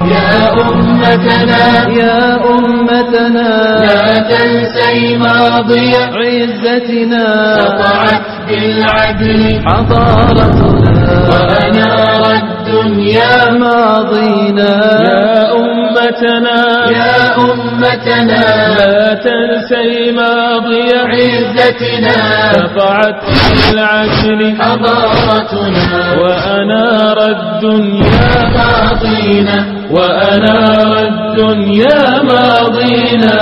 يا أمتنا يا أمتنا لا تنسي ماضي عزتنا سطعت بالعدل حضارتنا وأنار الدنيا ماضينا يا أمتنا يا أمتنا لا تنسي ماضي عزتنا سطعت بالعدل حضارتنا وأنار الدنيا ماضينا وأنار الدنيا ماضينا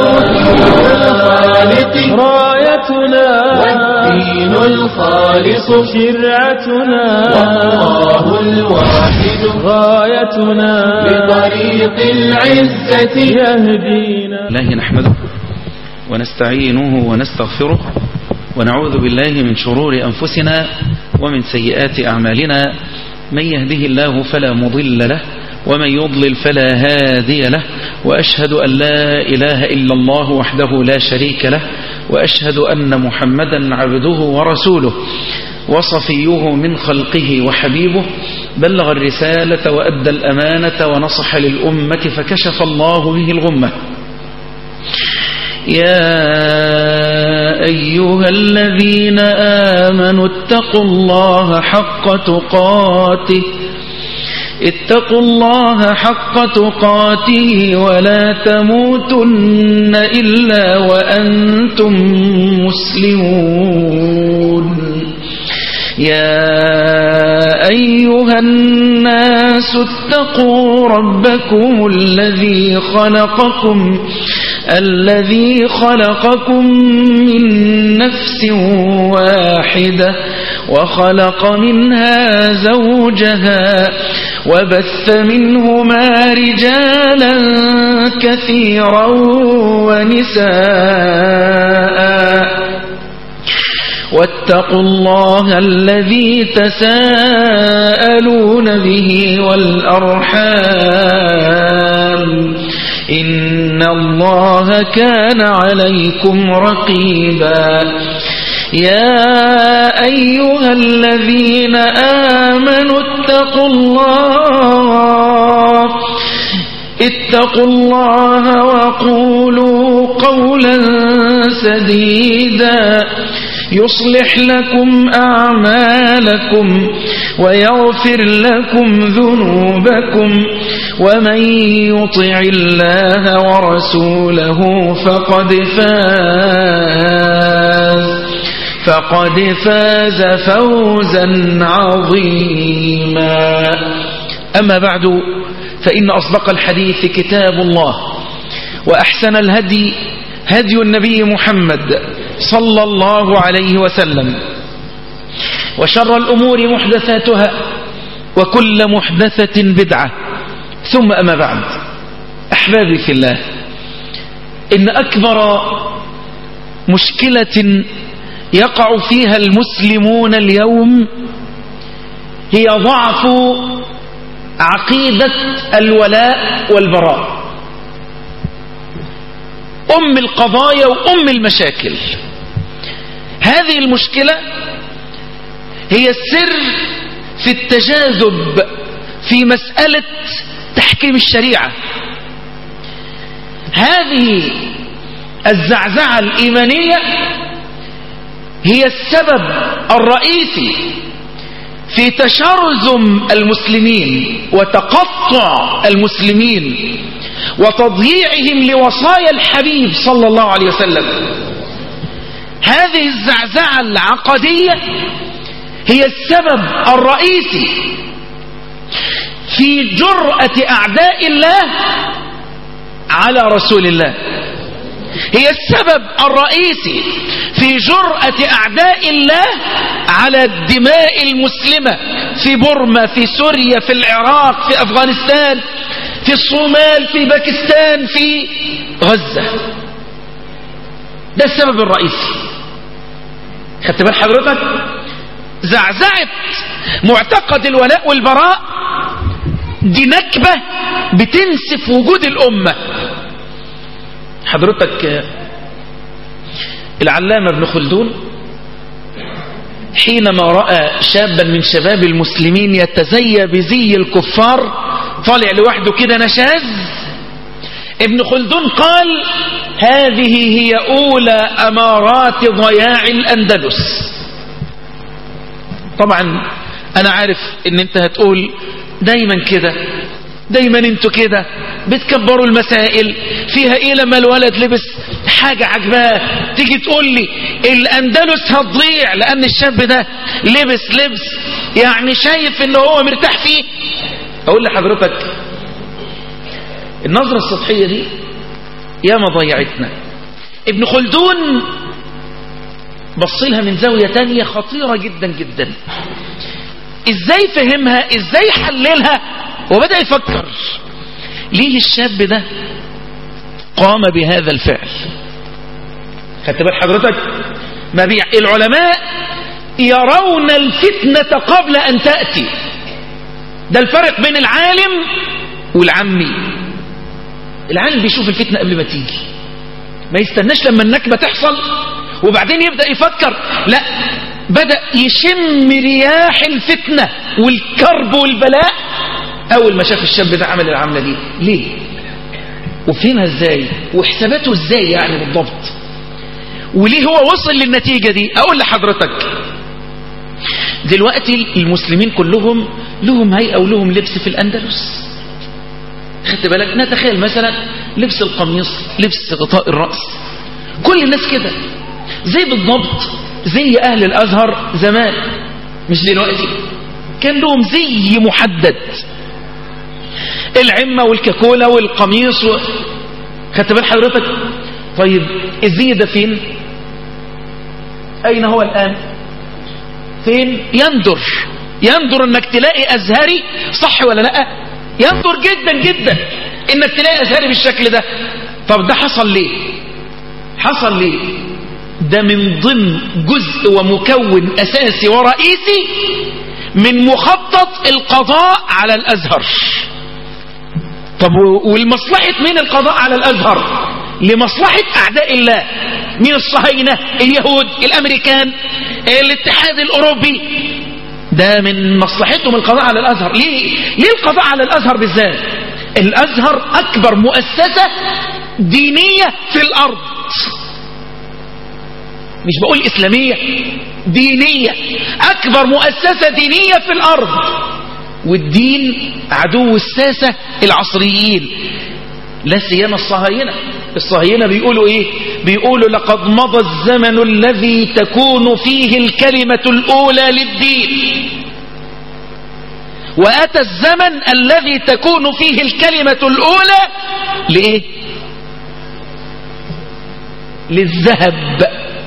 الخالق رايتنا والدين الخالص شرعتنا والله الواحد غايتنا بطريق العزة يهدينا الله نحمده ونستعينه ونستغفره ونعوذ بالله من شرور أنفسنا ومن سيئات أعمالنا من يهده الله فلا مضل له ومن يضلل فلا هادي له وأشهد أن لا إله إلا الله وحده لا شريك له وأشهد أن محمدا عبده ورسوله وصفيه من خلقه وحبيبه بلغ الرسالة وأدى الأمانة ونصح للأمة فكشف الله به الغمة يا أيها الذين آمنوا اتقوا الله حق تقاته اتقوا الله حق تقاته ولا تموتن إلا وأنتم مسلمون يا أيها الناس اتقوا ربكم الذي خلقكم الذي خلقكم من نفس واحدة وخلق منها زوجها وبث منهما رجالا كثيرا ونساء واتقوا الله الذي تساءلون به والأرحام إن الله كان عليكم رقيبا يا أيها الذين آمنوا اتقوا الله اتقوا الله وقولوا قولا سديدا يصلح لكم أعمالكم ويغفر لكم ذنوبكم ومن يطع الله ورسوله فقد فاز فقد فاز فوزا عظيما أما بعد فإن أصدق الحديث كتاب الله وأحسن الهدي هدي النبي محمد صلى الله عليه وسلم وشر الأمور محدثاتها وكل محدثة بدعة ثم أما بعد أحبابي في الله إن أكبر مشكلة يقع فيها المسلمون اليوم هي ضعف عقيدة الولاء والبراء أم القضايا وأم المشاكل هذه المشكلة هي السر في التجاذب في مسألة تحكيم الشريعة هذه الزعزعة الإيمانية هي السبب الرئيسي في تشرذم المسلمين وتقطع المسلمين وتضييعهم لوصايا الحبيب صلى الله عليه وسلم هذه الزعزعة العقدية هي السبب الرئيسي في جرأة أعداء الله على رسول الله هي السبب الرئيسي في جرأة أعداء الله على الدماء المسلمة في بورما في سوريا في العراق في أفغانستان في الصومال في باكستان في غزة ده السبب الرئيسي خدت بال حضرتك زعزعت معتقد الولاء والبراء دي نكبة بتنسف وجود الأمة حضرتك العلامة ابن خلدون حينما رأى شابا من شباب المسلمين يتزي بزي الكفار طالع لوحده كده نشاز ابن خلدون قال هذه هي أولى أمارات ضياع الأندلس طبعا أنا عارف إن أنت هتقول دايما كده دايما انتوا كده بتكبروا المسائل فيها ايه لما الولد لبس حاجة عجباه تيجي تقول لي الاندلس هتضيع لان الشاب ده لبس لبس يعني شايف ان هو مرتاح فيه اقول لحضرتك النظرة السطحية دي ياما ضيعتنا ابن خلدون بصلها من زاوية تانية خطيرة جدا جدا ازاي فهمها ازاي حللها وبدأ يفكر ليه الشاب ده قام بهذا الفعل خدت بال حضرتك مبيع العلماء يرون الفتنة قبل أن تأتي ده الفرق بين العالم والعمي العالم بيشوف الفتنة قبل ما تيجي ما يستناش لما النكبة تحصل وبعدين يبدأ يفكر لا بدأ يشم رياح الفتنة والكرب والبلاء أول ما شاف الشاب ده عمل العملة دي ليه وفهمها ازاي وحساباته ازاي يعني بالضبط وليه هو وصل للنتيجة دي أقول لحضرتك دلوقتي المسلمين كلهم لهم هيئة ولهم لبس في الأندلس خدت بالك نتخيل مثلا لبس القميص لبس غطاء الرأس كل الناس كده زي بالضبط زي أهل الأزهر زمان مش دلوقتي كان لهم زي محدد العمة والكاكولا والقميص و... خدت بال حضرتك طيب الزي ده فين أين هو الآن فين يندر يندر انك تلاقي ازهري صح ولا لا يندر جدا جدا انك تلاقي ازهري بالشكل ده طب ده حصل ليه حصل ليه ده من ضمن جزء ومكون اساسي ورئيسي من مخطط القضاء على الازهر طب والمصلحة مين القضاء على الازهر لمصلحة اعداء الله مين الصهاينة اليهود الامريكان الاتحاد الاوروبي ده من مصلحتهم القضاء على الازهر ليه ليه القضاء على الازهر بالذات الازهر اكبر مؤسسة دينية في الارض مش بقول اسلامية دينية اكبر مؤسسة دينية في الارض والدين عدو الساسة العصريين لا سيما الصهاينة الصهاينة بيقولوا ايه بيقولوا لقد مضى الزمن الذي تكون فيه الكلمة الاولى للدين واتى الزمن الذي تكون فيه الكلمة الاولى لايه للذهب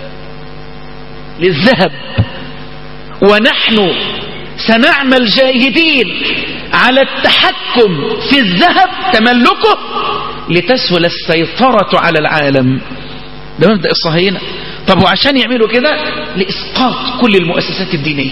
للذهب ونحن سنعمل جاهدين على التحكم في الذهب تملكه لتسهل السيطرة على العالم ده مبدأ الصهاينة طب وعشان يعملوا كده لإسقاط كل المؤسسات الدينية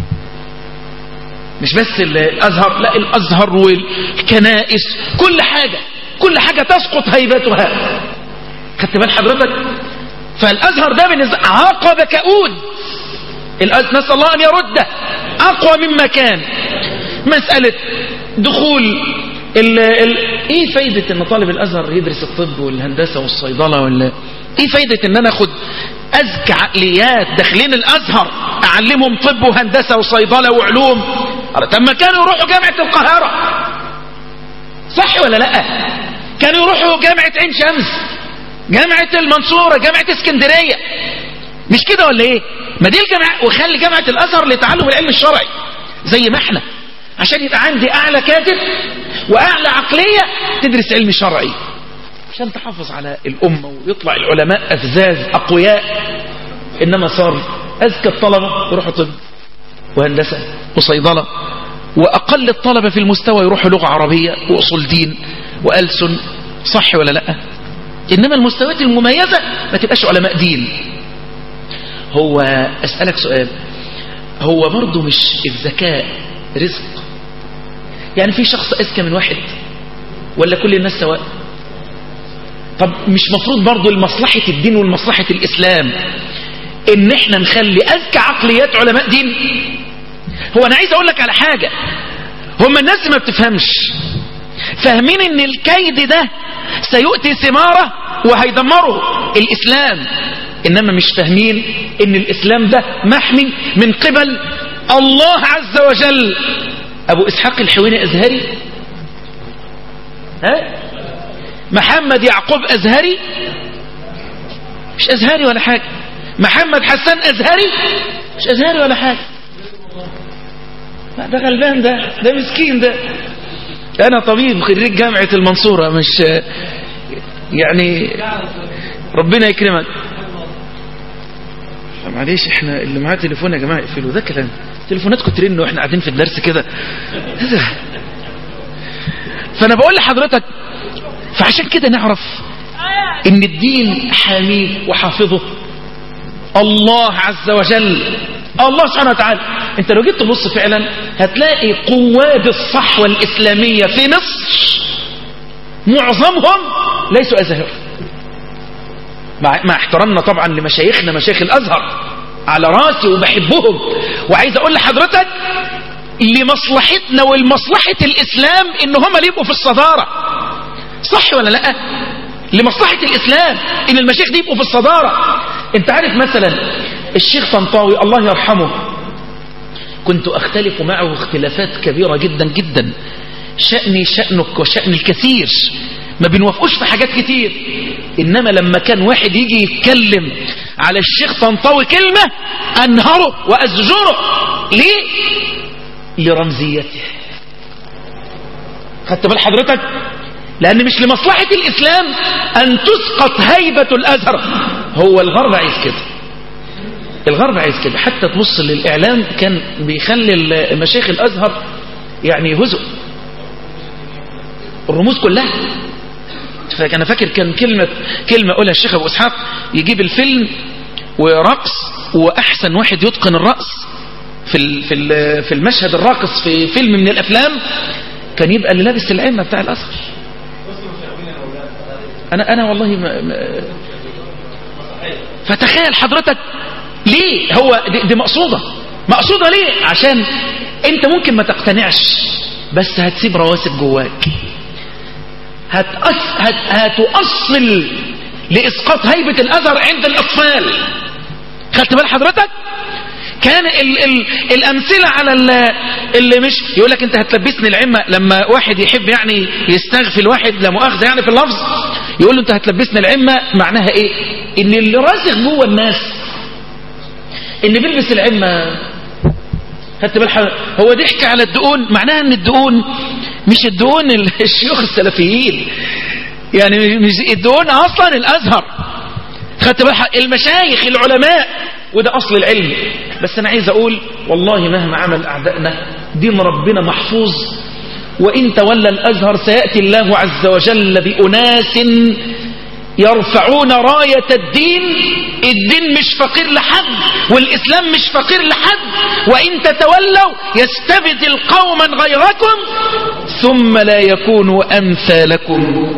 مش بس الأزهر لا الأزهر والكنائس كل حاجة كل حاجة تسقط هيبتها خدت بال حضرتك فالأزهر ده بالنسبة عقب كؤود نسأل الله أن يرده أقوى مما كان مسألة دخول ال ال ايه فايدة ان طالب الازهر يدرس الطب والهندسة والصيدلة ولا ايه فايدة ان انا اخد اذكى عقليات داخلين الازهر اعلمهم طب وهندسة وصيدلة وعلوم طب ما كانوا يروحوا جامعة القاهرة صح ولا لا كانوا يروحوا جامعة عين شمس جامعة المنصورة جامعة اسكندرية مش كده ولا ايه ما دي الجامعة وخلي جامعة الازهر لتعلم العلم الشرعي زي ما احنا عشان يبقى عندي اعلى كاتب واعلى عقلية تدرس علم شرعي عشان تحافظ على الامة ويطلع العلماء افزاز اقوياء انما صار اذكى الطلبة يروحوا طب وهندسة وصيدلة واقل الطلبة في المستوى يروحوا لغة عربية واصول دين والسن صح ولا لا انما المستويات المميزة ما تبقاش علماء دين هو اسألك سؤال هو برضه مش الذكاء رزق يعني في شخص اذكى من واحد ولا كل الناس سواء طب مش مفروض برضه لمصلحة الدين ولمصلحة الاسلام ان احنا نخلي اذكى عقليات علماء دين هو انا عايز اقول لك على حاجة هم الناس ما بتفهمش فاهمين ان الكيد ده سيؤتي ثماره وهيدمره الاسلام انما مش فاهمين ان الاسلام ده محمي من قبل الله عز وجل ابو اسحاق الحويني ازهري ها محمد يعقوب ازهري مش ازهري ولا حاجه محمد حسان ازهري مش ازهري ولا حاجه لا ده غلبان ده ده مسكين ده انا طبيب خريج جامعه المنصوره مش يعني ربنا يكرمك معلش احنا اللي معاه تليفون يا جماعه اقفلوا ده كلام تليفوناتكم ترن واحنا قاعدين في الدرس كده إيه ده؟ فانا بقول لحضرتك فعشان كده نعرف ان الدين حاميه وحافظه الله عز وجل الله سبحانه وتعالى انت لو جيت تبص فعلا هتلاقي قواد الصحوة الإسلامية في مصر معظمهم ليسوا أزهر مع, مع احترامنا طبعا لمشايخنا مشايخ الأزهر على راسي وبحبهم وعايز أقول لحضرتك لمصلحتنا ولمصلحة الإسلام إن هم اللي يبقوا في الصدارة صح ولا لا لمصلحة الإسلام إن المشايخ دي يبقوا في الصدارة انت عارف مثلا الشيخ طنطاوي الله يرحمه كنت أختلف معه اختلافات كبيرة جدا جدا شأني شأنك وشأن الكثير ما بنوافقوش في حاجات كتير إنما لما كان واحد يجي يتكلم على الشيخ طنطاوي كلمة أنهره وأزجره ليه؟ لرمزيته خدت بال حضرتك لأن مش لمصلحة الإسلام أن تسقط هيبة الأزهر هو الغرب عايز كده الغرب عايز كده حتى تبص للإعلام كان بيخلي مشايخ الأزهر يعني هزء الرموز كلها فأنا فاكر كان كلمة كلمة قولها الشيخ أبو إسحاق يجيب الفيلم ورقص وأحسن واحد يتقن الرقص في في في المشهد الراقص في فيلم من الأفلام كان يبقى اللي لابس العمة بتاع الأزهر أنا أنا والله ما ما فتخيل حضرتك ليه هو دي, دي مقصودة مقصودة ليه عشان انت ممكن ما تقتنعش بس هتسيب رواسب جواك هتأس هت هتؤصل لإسقاط هيبة الأثر عند الأطفال خدت بال حضرتك كان ال ال الأمثلة على اللي مش يقول لك أنت هتلبسني العمة لما واحد يحب يعني يستغفل واحد لا مؤاخذة يعني في اللفظ يقول له أنت هتلبسني العمة معناها إيه إن اللي راسخ جوه الناس إن بيلبس العمة خدت بال هو ضحك على الدقون معناها ان الدقون مش الدقون الشيوخ السلفيين يعني مش الدقون اصلا الازهر خدت بال المشايخ العلماء وده اصل العلم بس انا عايز اقول والله مهما عمل اعدائنا دين ربنا محفوظ وان تولى الازهر سياتي الله عز وجل باناس يرفعون راية الدين الدين مش فقير لحد والإسلام مش فقير لحد وإن تتولوا يستبدل قوما غيركم ثم لا يكونوا أمثالكم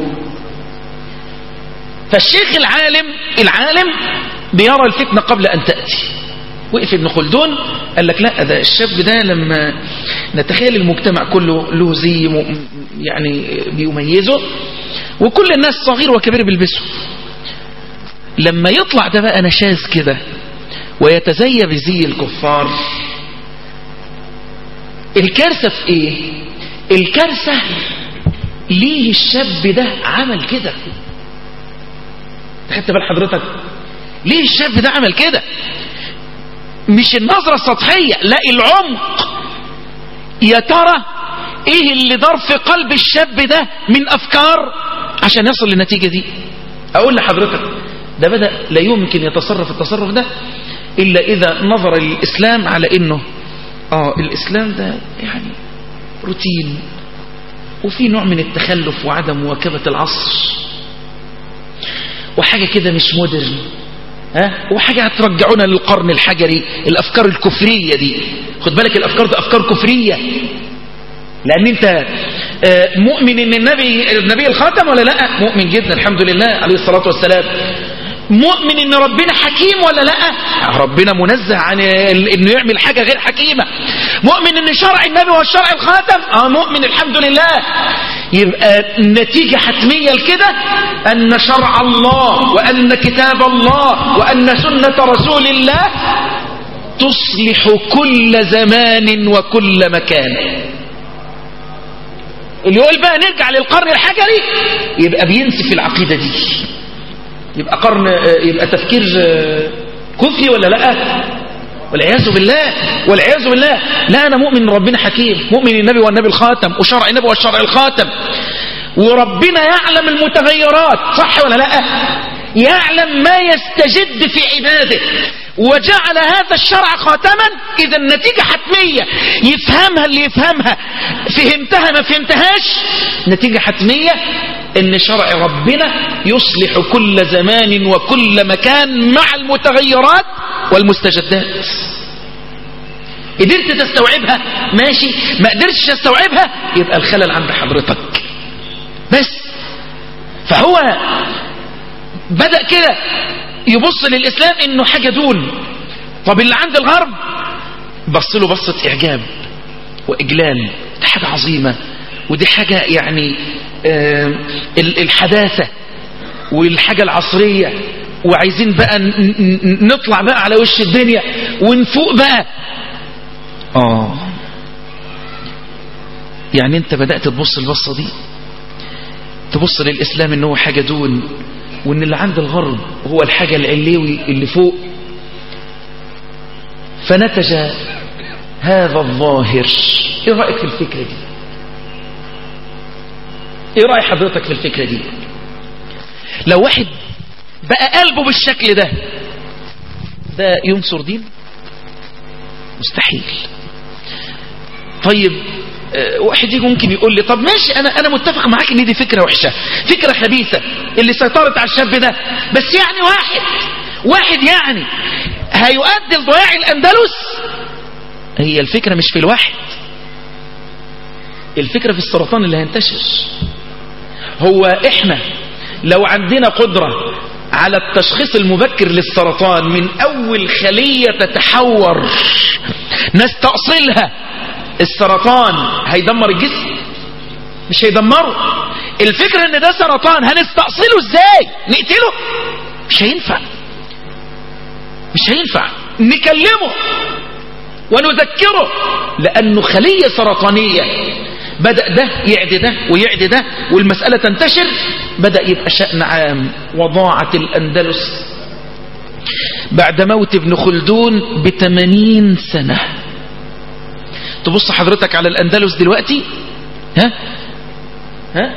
فالشيخ العالم العالم بيرى الفتنة قبل أن تأتي وقف ابن خلدون قال لك لا ده الشاب ده لما نتخيل المجتمع كله له زي يعني بيميزه وكل الناس صغير وكبير بيلبسه لما يطلع ده بقى نشاز كده ويتزي بزي الكفار الكارثة في ايه الكارثة ليه الشاب ده عمل كده خدت بال حضرتك ليه الشاب ده عمل كده مش النظرة السطحية لا العمق يا ترى ايه اللي دار في قلب الشاب ده من افكار عشان يصل للنتيجة دي اقول لحضرتك ده بدأ لا يمكن يتصرف التصرف ده الا اذا نظر الاسلام على انه اه الاسلام ده يعني روتين وفي نوع من التخلف وعدم مواكبة العصر وحاجة كده مش مودرن ها وحاجة هترجعونا للقرن الحجري الافكار الكفرية دي خد بالك الافكار دي افكار كفرية لان انت مؤمن ان النبي النبي الخاتم ولا لا مؤمن جدا الحمد لله عليه الصلاة والسلام مؤمن ان ربنا حكيم ولا لا ربنا منزه عن انه يعمل حاجة غير حكيمة مؤمن ان شرع النبي هو الشرع الخاتم اه مؤمن الحمد لله يبقى النتيجة حتمية لكده أن شرع الله وأن كتاب الله وأن سنة رسول الله تصلح كل زمان وكل مكان اللي يقول بقى نرجع للقرن الحجري يبقى بينسف العقيدة دي يبقى قرن يبقى تفكير كفري ولا لا والعياذ بالله والعياذ بالله لا أنا مؤمن ربنا حكيم مؤمن النبي والنبي الخاتم وشرع النبي والشرع الخاتم وربنا يعلم المتغيرات صح ولا لا يعلم ما يستجد في عباده وجعل هذا الشرع خاتما إذا النتيجة حتمية يفهمها اللي يفهمها فهمتها ما فهمتهاش نتيجة حتمية ان شرع ربنا يصلح كل زمان وكل مكان مع المتغيرات والمستجدات قدرت تستوعبها ماشي ما قدرتش تستوعبها يبقى الخلل عند حضرتك بس فهو بدأ كده يبص للإسلام إنه حاجة دون طب اللي عند الغرب بص له بصة إعجاب وإجلال دي حاجة عظيمة ودي حاجة يعني آه الحداثة والحاجة العصرية وعايزين بقى نطلع بقى على وش الدنيا ونفوق بقى آه يعني انت بدأت تبص البصة دي تبص للإسلام انه حاجة دون وان اللي عند الغرب هو الحاجة العليوي اللي فوق فنتج هذا الظاهر ايه رأيك في الفكرة دي ايه رأي حضرتك في الفكرة دي لو واحد بقى قلبه بالشكل ده ده ينصر دين مستحيل طيب واحد يجي ممكن يقول لي طب ماشي انا انا متفق معاك ان دي فكره وحشه فكره خبيثه اللي سيطرت على الشاب ده بس يعني واحد واحد يعني هيؤدي لضياع الاندلس هي الفكره مش في الواحد الفكره في السرطان اللي هينتشر هو احنا لو عندنا قدره على التشخيص المبكر للسرطان من اول خليه تتحور نستأصلها السرطان هيدمر الجسم مش هيدمره الفكرة ان ده سرطان هنستأصله ازاي نقتله مش هينفع مش هينفع نكلمه ونذكره لانه خلية سرطانية بدأ ده يعدي ده ويعدي ده والمسألة تنتشر بدأ يبقى شأن عام وضاعت الأندلس بعد موت ابن خلدون بثمانين سنة تبص حضرتك على الأندلس دلوقتي ها ها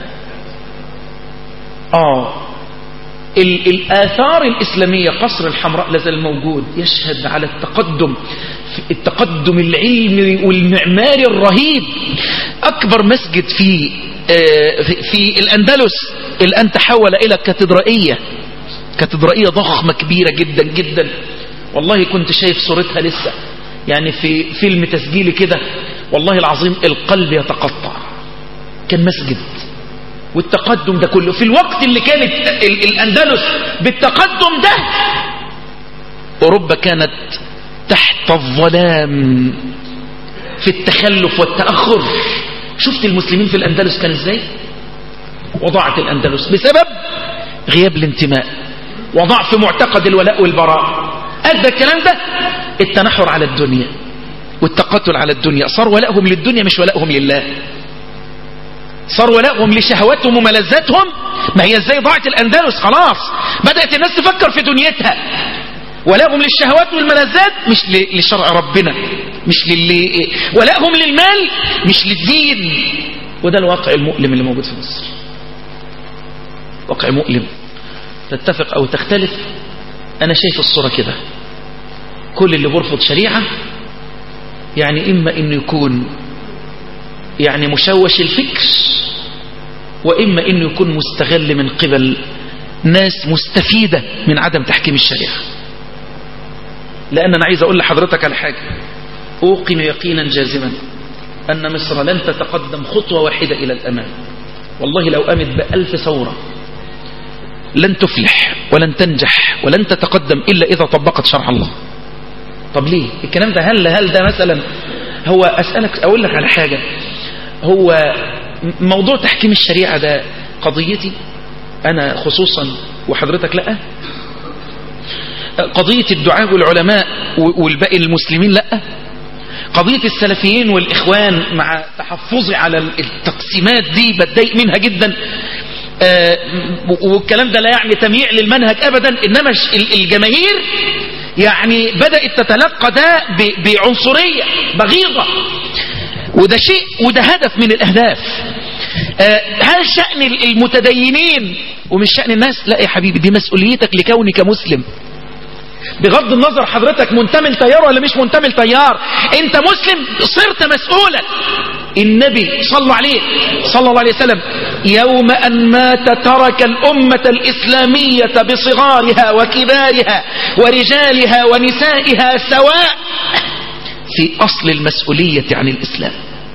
آه ال الآثار الإسلامية قصر الحمراء لازال موجود يشهد على التقدم التقدم العلمي والمعماري الرهيب أكبر مسجد في آه في, في الأندلس الآن تحول إلى كاتدرائية كاتدرائية ضخمة كبيرة جدا جدا والله كنت شايف صورتها لسه يعني في فيلم تسجيلي كده والله العظيم القلب يتقطع كان مسجد والتقدم ده كله في الوقت اللي كانت الأندلس بالتقدم ده أوروبا كانت تحت الظلام في التخلف والتأخر شفت المسلمين في الأندلس كان ازاي وضاعت الأندلس بسبب غياب الانتماء وضعف معتقد الولاء والبراء أدى الكلام ده التنحر على الدنيا والتقتل على الدنيا صار ولائهم للدنيا مش ولائهم لله صار ولائهم لشهواتهم وملذاتهم ما هي ازاي ضاعت الأندلس خلاص بدأت الناس تفكر في دنيتها ولائهم للشهوات والملذات مش لشرع ربنا مش للي ولائهم للمال مش للدين وده الواقع المؤلم اللي موجود في مصر واقع مؤلم تتفق او تختلف انا شايف الصورة كده كل اللي بيرفض شريعة يعني اما انه يكون يعني مشوش الفكر واما انه يكون مستغل من قبل ناس مستفيدة من عدم تحكيم الشريعة لان انا عايز اقول لحضرتك على حاجة اوقن يقينا جازما ان مصر لن تتقدم خطوة واحدة الى الامام والله لو قامت بألف ثورة لن تفلح ولن تنجح ولن تتقدم إلا إذا طبقت شرع الله طب ليه الكلام ده هل هل ده مثلا هو أسألك أقول لك على حاجة هو موضوع تحكيم الشريعة ده قضيتي أنا خصوصا وحضرتك لأ قضية الدعاء والعلماء والباقي المسلمين لأ قضية السلفيين والإخوان مع تحفظي على التقسيمات دي بتضايق منها جدا آه، والكلام ده لا يعني تمييع للمنهج أبدا إنما ش- ال- الجماهير يعني بدأت تتلقى ده ب- بعنصرية بغيضة وده شيء وده هدف من الأهداف آه، هل شأن ال- المتدينين ومش شأن الناس لا يا حبيبي دي مسؤوليتك لكونك مسلم بغض النظر حضرتك منتمي لتيار ولا مش منتمي لتيار انت مسلم صرت مسؤولا النبي صلى عليه صلى الله عليه وسلم يوم أن مات ترك الأمة الإسلامية بصغارها وكبارها ورجالها ونسائها سواء في أصل المسؤولية عن الإسلام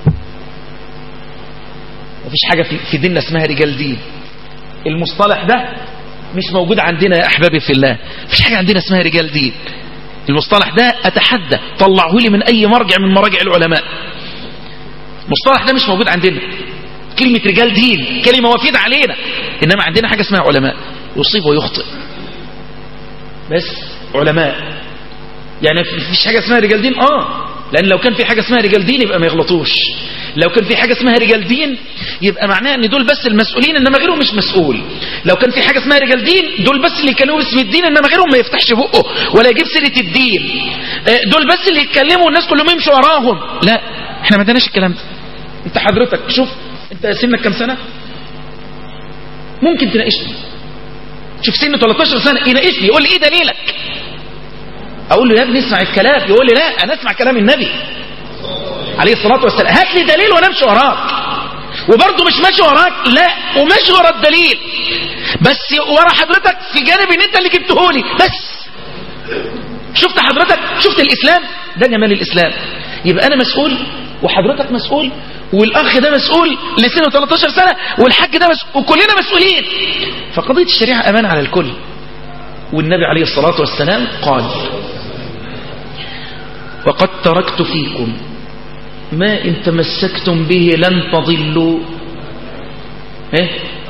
مفيش حاجة في- في ديننا اسمها رجال دين المصطلح ده مش موجود عندنا يا أحبابي في الله مفيش حاجة عندنا اسمها رجال دين المصطلح ده أتحدى طلعه لي من أي مرجع من مراجع العلماء المصطلح ده مش موجود عندنا كلمة رجال دين كلمة وفيدة علينا إنما عندنا حاجة اسمها علماء يصيب ويخطئ بس علماء يعني مفيش حاجة اسمها رجال دين اه لأن لو كان في حاجة اسمها رجال دين يبقى ما يغلطوش لو كان في حاجة اسمها رجال دين يبقى معناه ان دول بس المسؤولين انما غيرهم مش مسؤول لو كان في حاجة اسمها رجال دين دول بس اللي يكلموا باسم الدين انما غيرهم ما يفتحش بقه ولا يجيب سيرة الدين آه، دول بس اللي يتكلموا والناس كلهم يمشوا وراهم لا احنا ما عندناش الكلام ده انت حضرتك شوف انت سنك كام سنة ممكن تناقشني شوف سن 13 سنة يناقشني يقول لي ايه دليلك اقول له يا ابني اسمع الكلام يقول لي لا انا اسمع كلام النبي عليه الصلاة والسلام هات لي دليل وانا امشي وراك وبرضه مش ماشي وراك لا وماشي ورا الدليل بس ورا حضرتك في جانب ان انت اللي جبته لي بس شفت حضرتك شفت الاسلام ده جمال الاسلام يبقى انا مسؤول وحضرتك مسؤول والاخ ده مسؤول لسنه 13 سنه والحاج ده مسؤول وكلنا مسؤولين فقضيه الشريعه امان على الكل والنبي عليه الصلاه والسلام قال وقد تركت فيكم ما إن تمسكتم به لن تضلوا ايه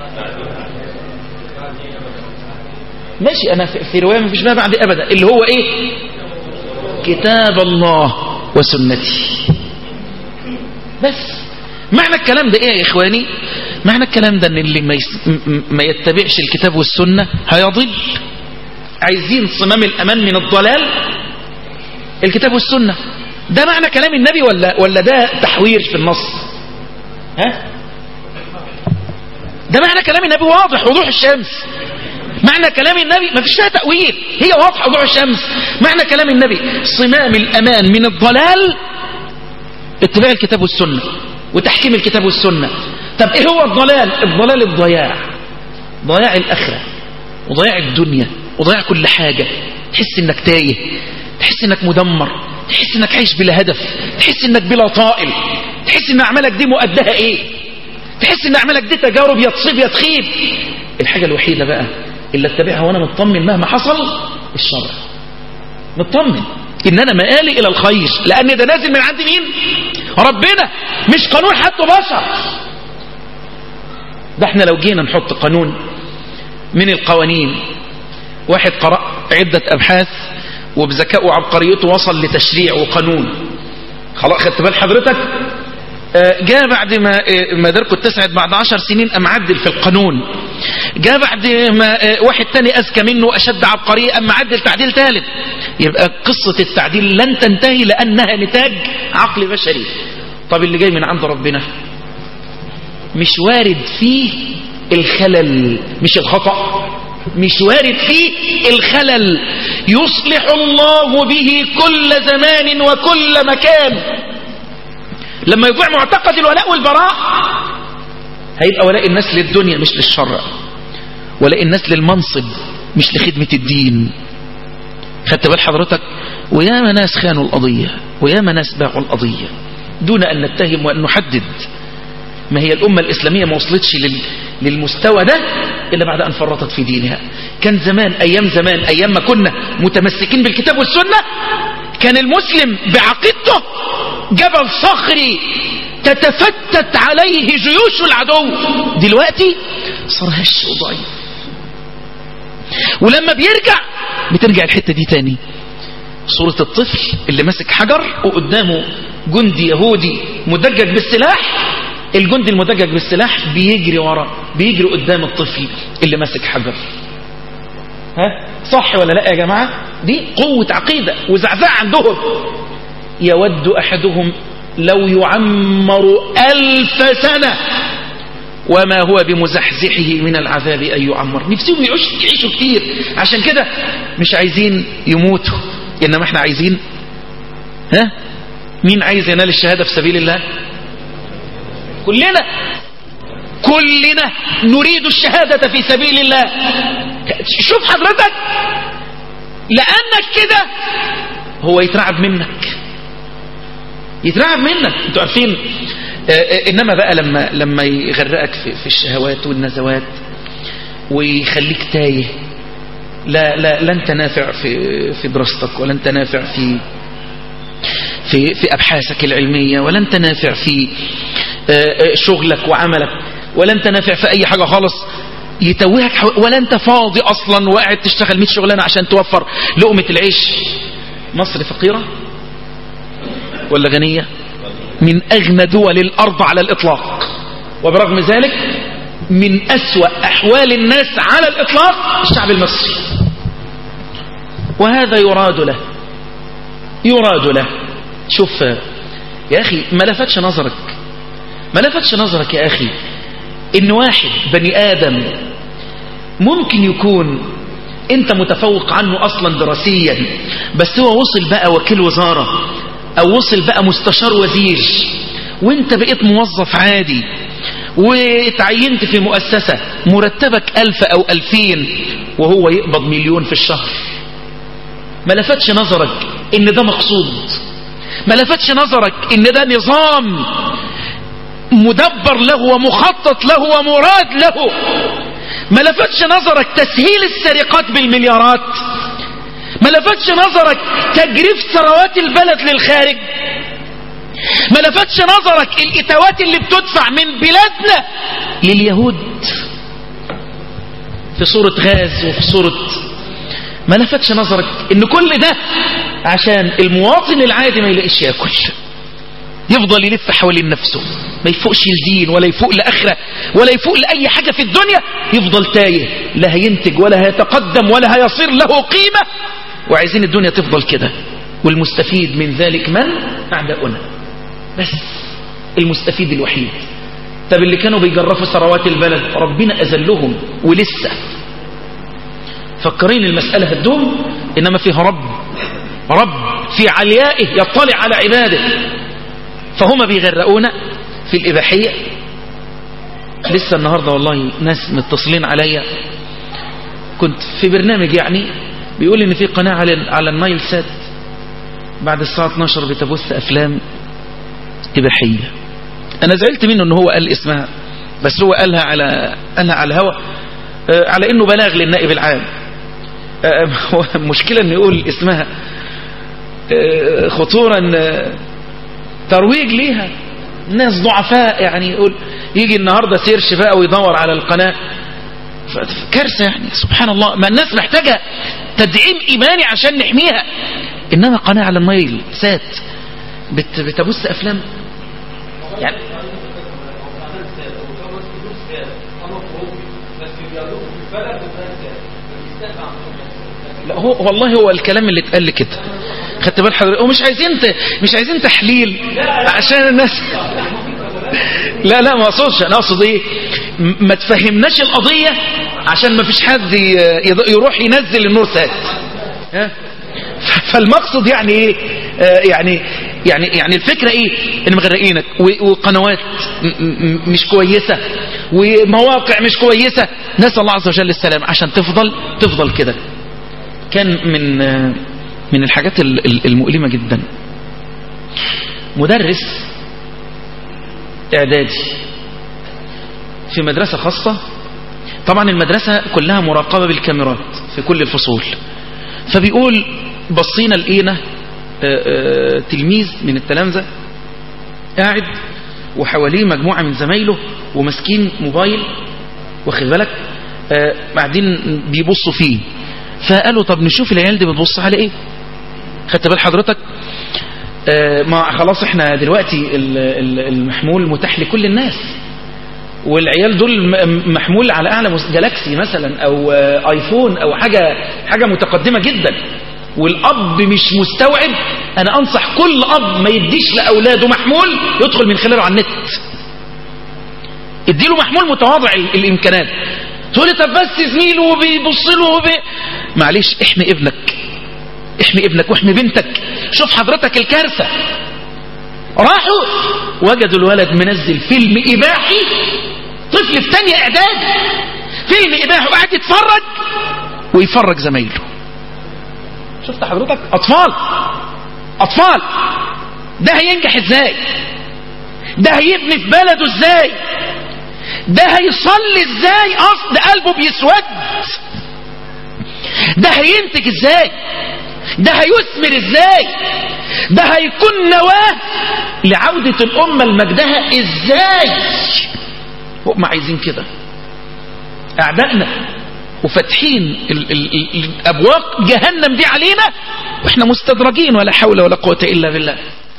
ماشي أنا في في رواية ما فيش ما بعد أبدا اللي هو إيه كتاب الله وسنتي بس معنى الكلام ده إيه يا إخواني معنى الكلام ده أن اللي ما, يس... م- م- ما يتبعش الكتاب والسنة هيضل عايزين صمام الأمان من الضلال الكتاب والسنة ده معنى كلام النبي ولا ولا ده تحوير في النص ها ده معنى كلام النبي واضح وضوح الشمس معنى كلام النبي ما فيش فيها تأويل هي واضحة وضوح الشمس معنى كلام النبي صمام الأمان من الضلال اتباع الكتاب والسنة وتحكيم الكتاب والسنة طب ايه هو الضلال الضلال الضياع ضياع الآخرة وضياع الدنيا وضياع كل حاجة تحس انك تايه تحس انك مدمر تحس انك عايش بلا هدف تحس انك بلا طائل تحس ان اعمالك دي مؤدها ايه تحس ان اعمالك دي تجارب يا تصيب يا تخيب الحاجة الوحيدة بقى اللي اتبعها وانا مطمن مهما حصل الشرع مطمن ان انا مآلي الى الخير لان ده نازل من عند مين ربنا مش قانون حتى بشر ده احنا لو جينا نحط قانون من القوانين واحد قرأ عدة أبحاث وبذكاء وعبقريته وصل لتشريع وقانون خلاص خدت بال حضرتك آه، جاء بعد ما آه، مداركه اتسعت بعد عشر سنين أم عدل في القانون جاء بعد ما آه، واحد تاني أذكى منه أشد عبقرية أم عدل تعديل ثالث يبقى قصة التعديل لن تنتهي لأنها نتاج عقل بشري طب اللي جاي من عند ربنا مش وارد فيه الخلل مش الخطأ مش وارد فيه الخلل يصلح الله به كل زمان وكل مكان لما يضيع معتقد الولاء والبراء هيبقى ولاء الناس للدنيا مش للشرع ولاء الناس للمنصب مش لخدمة الدين خدت بال حضرتك وياما ناس خانوا القضية وياما ناس باعوا القضية دون أن نتهم وأن نحدد ما هي الأمة الإسلامية ما وصلتش لل... للمستوى ده إلا بعد أن فرطت في دينها كان زمان أيام زمان أيام ما كنا متمسكين بالكتاب والسنة كان المسلم بعقيدته جبل صخري تتفتت عليه جيوش العدو دلوقتي صار هش وضعيف ولما بيرجع بترجع الحتة دي تاني صورة الطفل اللي ماسك حجر وقدامه جندي يهودي مدجج بالسلاح الجندي المدجج بالسلاح بيجري ورا بيجري قدام الطفل اللي ماسك حجر ها صح ولا لا يا جماعة دي قوة عقيدة وزعزع عندهم يود أحدهم لو يعمر ألف سنة وما هو بمزحزحه من العذاب أن يعمر نفسهم يعيش يعيشوا كتير عشان كده مش عايزين يموتوا إنما احنا عايزين ها مين عايز ينال الشهادة في سبيل الله كلنا كلنا نريد الشهادة في سبيل الله شوف حضرتك لأنك كده هو يترعب منك يترعب منك انتوا عارفين آه، آه، انما بقى لما لما يغرقك في, في الشهوات والنزوات ويخليك تايه لا لا لا انت نافع في في دراستك ولا انت نافع في في في ابحاثك العلميه ولا انت نافع في آه، آه، شغلك وعملك ولا انت نافع في اي حاجه خالص يتوهك حو... ولا انت فاضي اصلا وقاعد تشتغل 100 شغلانه عشان توفر لقمه العيش مصر فقيره ولا غنيه من اغنى دول الارض على الاطلاق وبرغم ذلك من اسوا احوال الناس على الاطلاق الشعب المصري وهذا يراد له يراد له شوف يا أخي ما لفتش نظرك ما لفتش نظرك يا أخي إن واحد بني آدم ممكن يكون أنت متفوق عنه أصلا دراسيا بس هو وصل بقى وكيل وزارة أو وصل بقى مستشار وزير وانت بقيت موظف عادي وتعينت في مؤسسة مرتبك ألف أو ألفين وهو يقبض مليون في الشهر ما لفتش نظرك ان ده مقصود ما لفتش نظرك ان ده نظام مدبر له ومخطط له ومراد له ما لفتش نظرك تسهيل السرقات بالمليارات ما لفتش نظرك تجريف ثروات البلد للخارج ما لفتش نظرك الاتوات اللي بتدفع من بلادنا لليهود في صورة غاز وفي صورة ما لفتش نظرك ان كل ده عشان المواطن العادي ما يلاقيش ياكل يفضل يلف حوالين نفسه ما يفوقش لدين ولا يفوق لآخرة ولا يفوق لأي حاجة في الدنيا يفضل تايه لا هينتج ولا هيتقدم ولا هيصير له قيمة وعايزين الدنيا تفضل كده والمستفيد من ذلك من أعداؤنا بس المستفيد الوحيد طب اللي كانوا بيجرفوا ثروات البلد ربنا أذلهم ولسه فكرين المسألة هتدوم إنما فيها رب رب في عليائه يطلع على عباده فهم بيغرقونا في الإباحية لسه النهاردة والله ناس متصلين عليا كنت في برنامج يعني بيقول ان في قناة على على النايل سات بعد الساعة 12 بتبث افلام اباحية انا زعلت منه ان هو قال اسمها بس هو قالها على قالها على الهوا آه، على انه بلاغ للنائب العام آه، هو المشكلة انه يقول اسمها آه، خطورة ان ترويج ليها ناس ضعفاء يعني يقول يجي النهاردة سيرش بقى ويدور على القناة ف- كارثة يعني سبحان الله ما الناس محتاجة تدعيم إيماني عشان نحميها إنما قناة على النايل سات بت بتبث أفلام يعني لا هو والله هو الكلام اللي اتقال لي كده خدت بال حضرتك ومش عايزين ت... مش عايزين تحليل عشان الناس لا لا ما اقصدش انا اقصد ايه م- ما تفهمناش القضيه عشان ما فيش حد ي... يض- يروح ينزل النور سات ها؟ ف- فالمقصد يعني ايه آه يعني يعني يعني الفكره ايه ان مغرقينك و- وقنوات م- م- مش كويسه ومواقع مش كويسه نسال الله عز وجل السلام عشان تفضل تفضل كده كان من آه، من الحاجات ال- ال- المؤلمه جدا مدرس اعدادي في مدرسه خاصه طبعا المدرسه كلها مراقبه بالكاميرات في كل الفصول فبيقول بصينا لقينا آه، آه، تلميذ من التلامذة قاعد وحواليه مجموعة من زمايله وماسكين موبايل واخد بالك آه بعدين بيبصوا فيه فقالوا طب نشوف العيال دي بتبص على ايه خدت بال حضرتك آه ما خلاص احنا دلوقتي ال- ال- المحمول متاح لكل الناس والعيال دول م- محمول على اعلى مس- جالاكسي مثلا او آه، ايفون او حاجه حاجه متقدمه جدا والاب مش مستوعب انا انصح كل اب ما يديش لاولاده محمول يدخل من خلاله على النت اديله محمول متواضع ال- الامكانات تقول لي طب بس زميله وبيبص له وبي... معلش احمي ابنك احمي ابنك واحمي بنتك شوف حضرتك الكارثه راحوا وجدوا الولد منزل فيلم اباحي طفل في تانية اعداد فيلم اباحي وقاعد يتفرج ويفرج زمايله شفت حضرتك اطفال اطفال ده هينجح ازاي ده هيبني في بلده ازاي ده هيصلي ازاي اصل ده قلبه بيسود ده هينتج ازاي ده هيثمر ازاي ده هيكون نواة لعودة الأمة لمجدها ازاي هم عايزين كده أعدائنا وفاتحين ال- ال- ال- الأبواب جهنم دي علينا واحنا مستدرجين ولا حول ولا قوة إلا بالله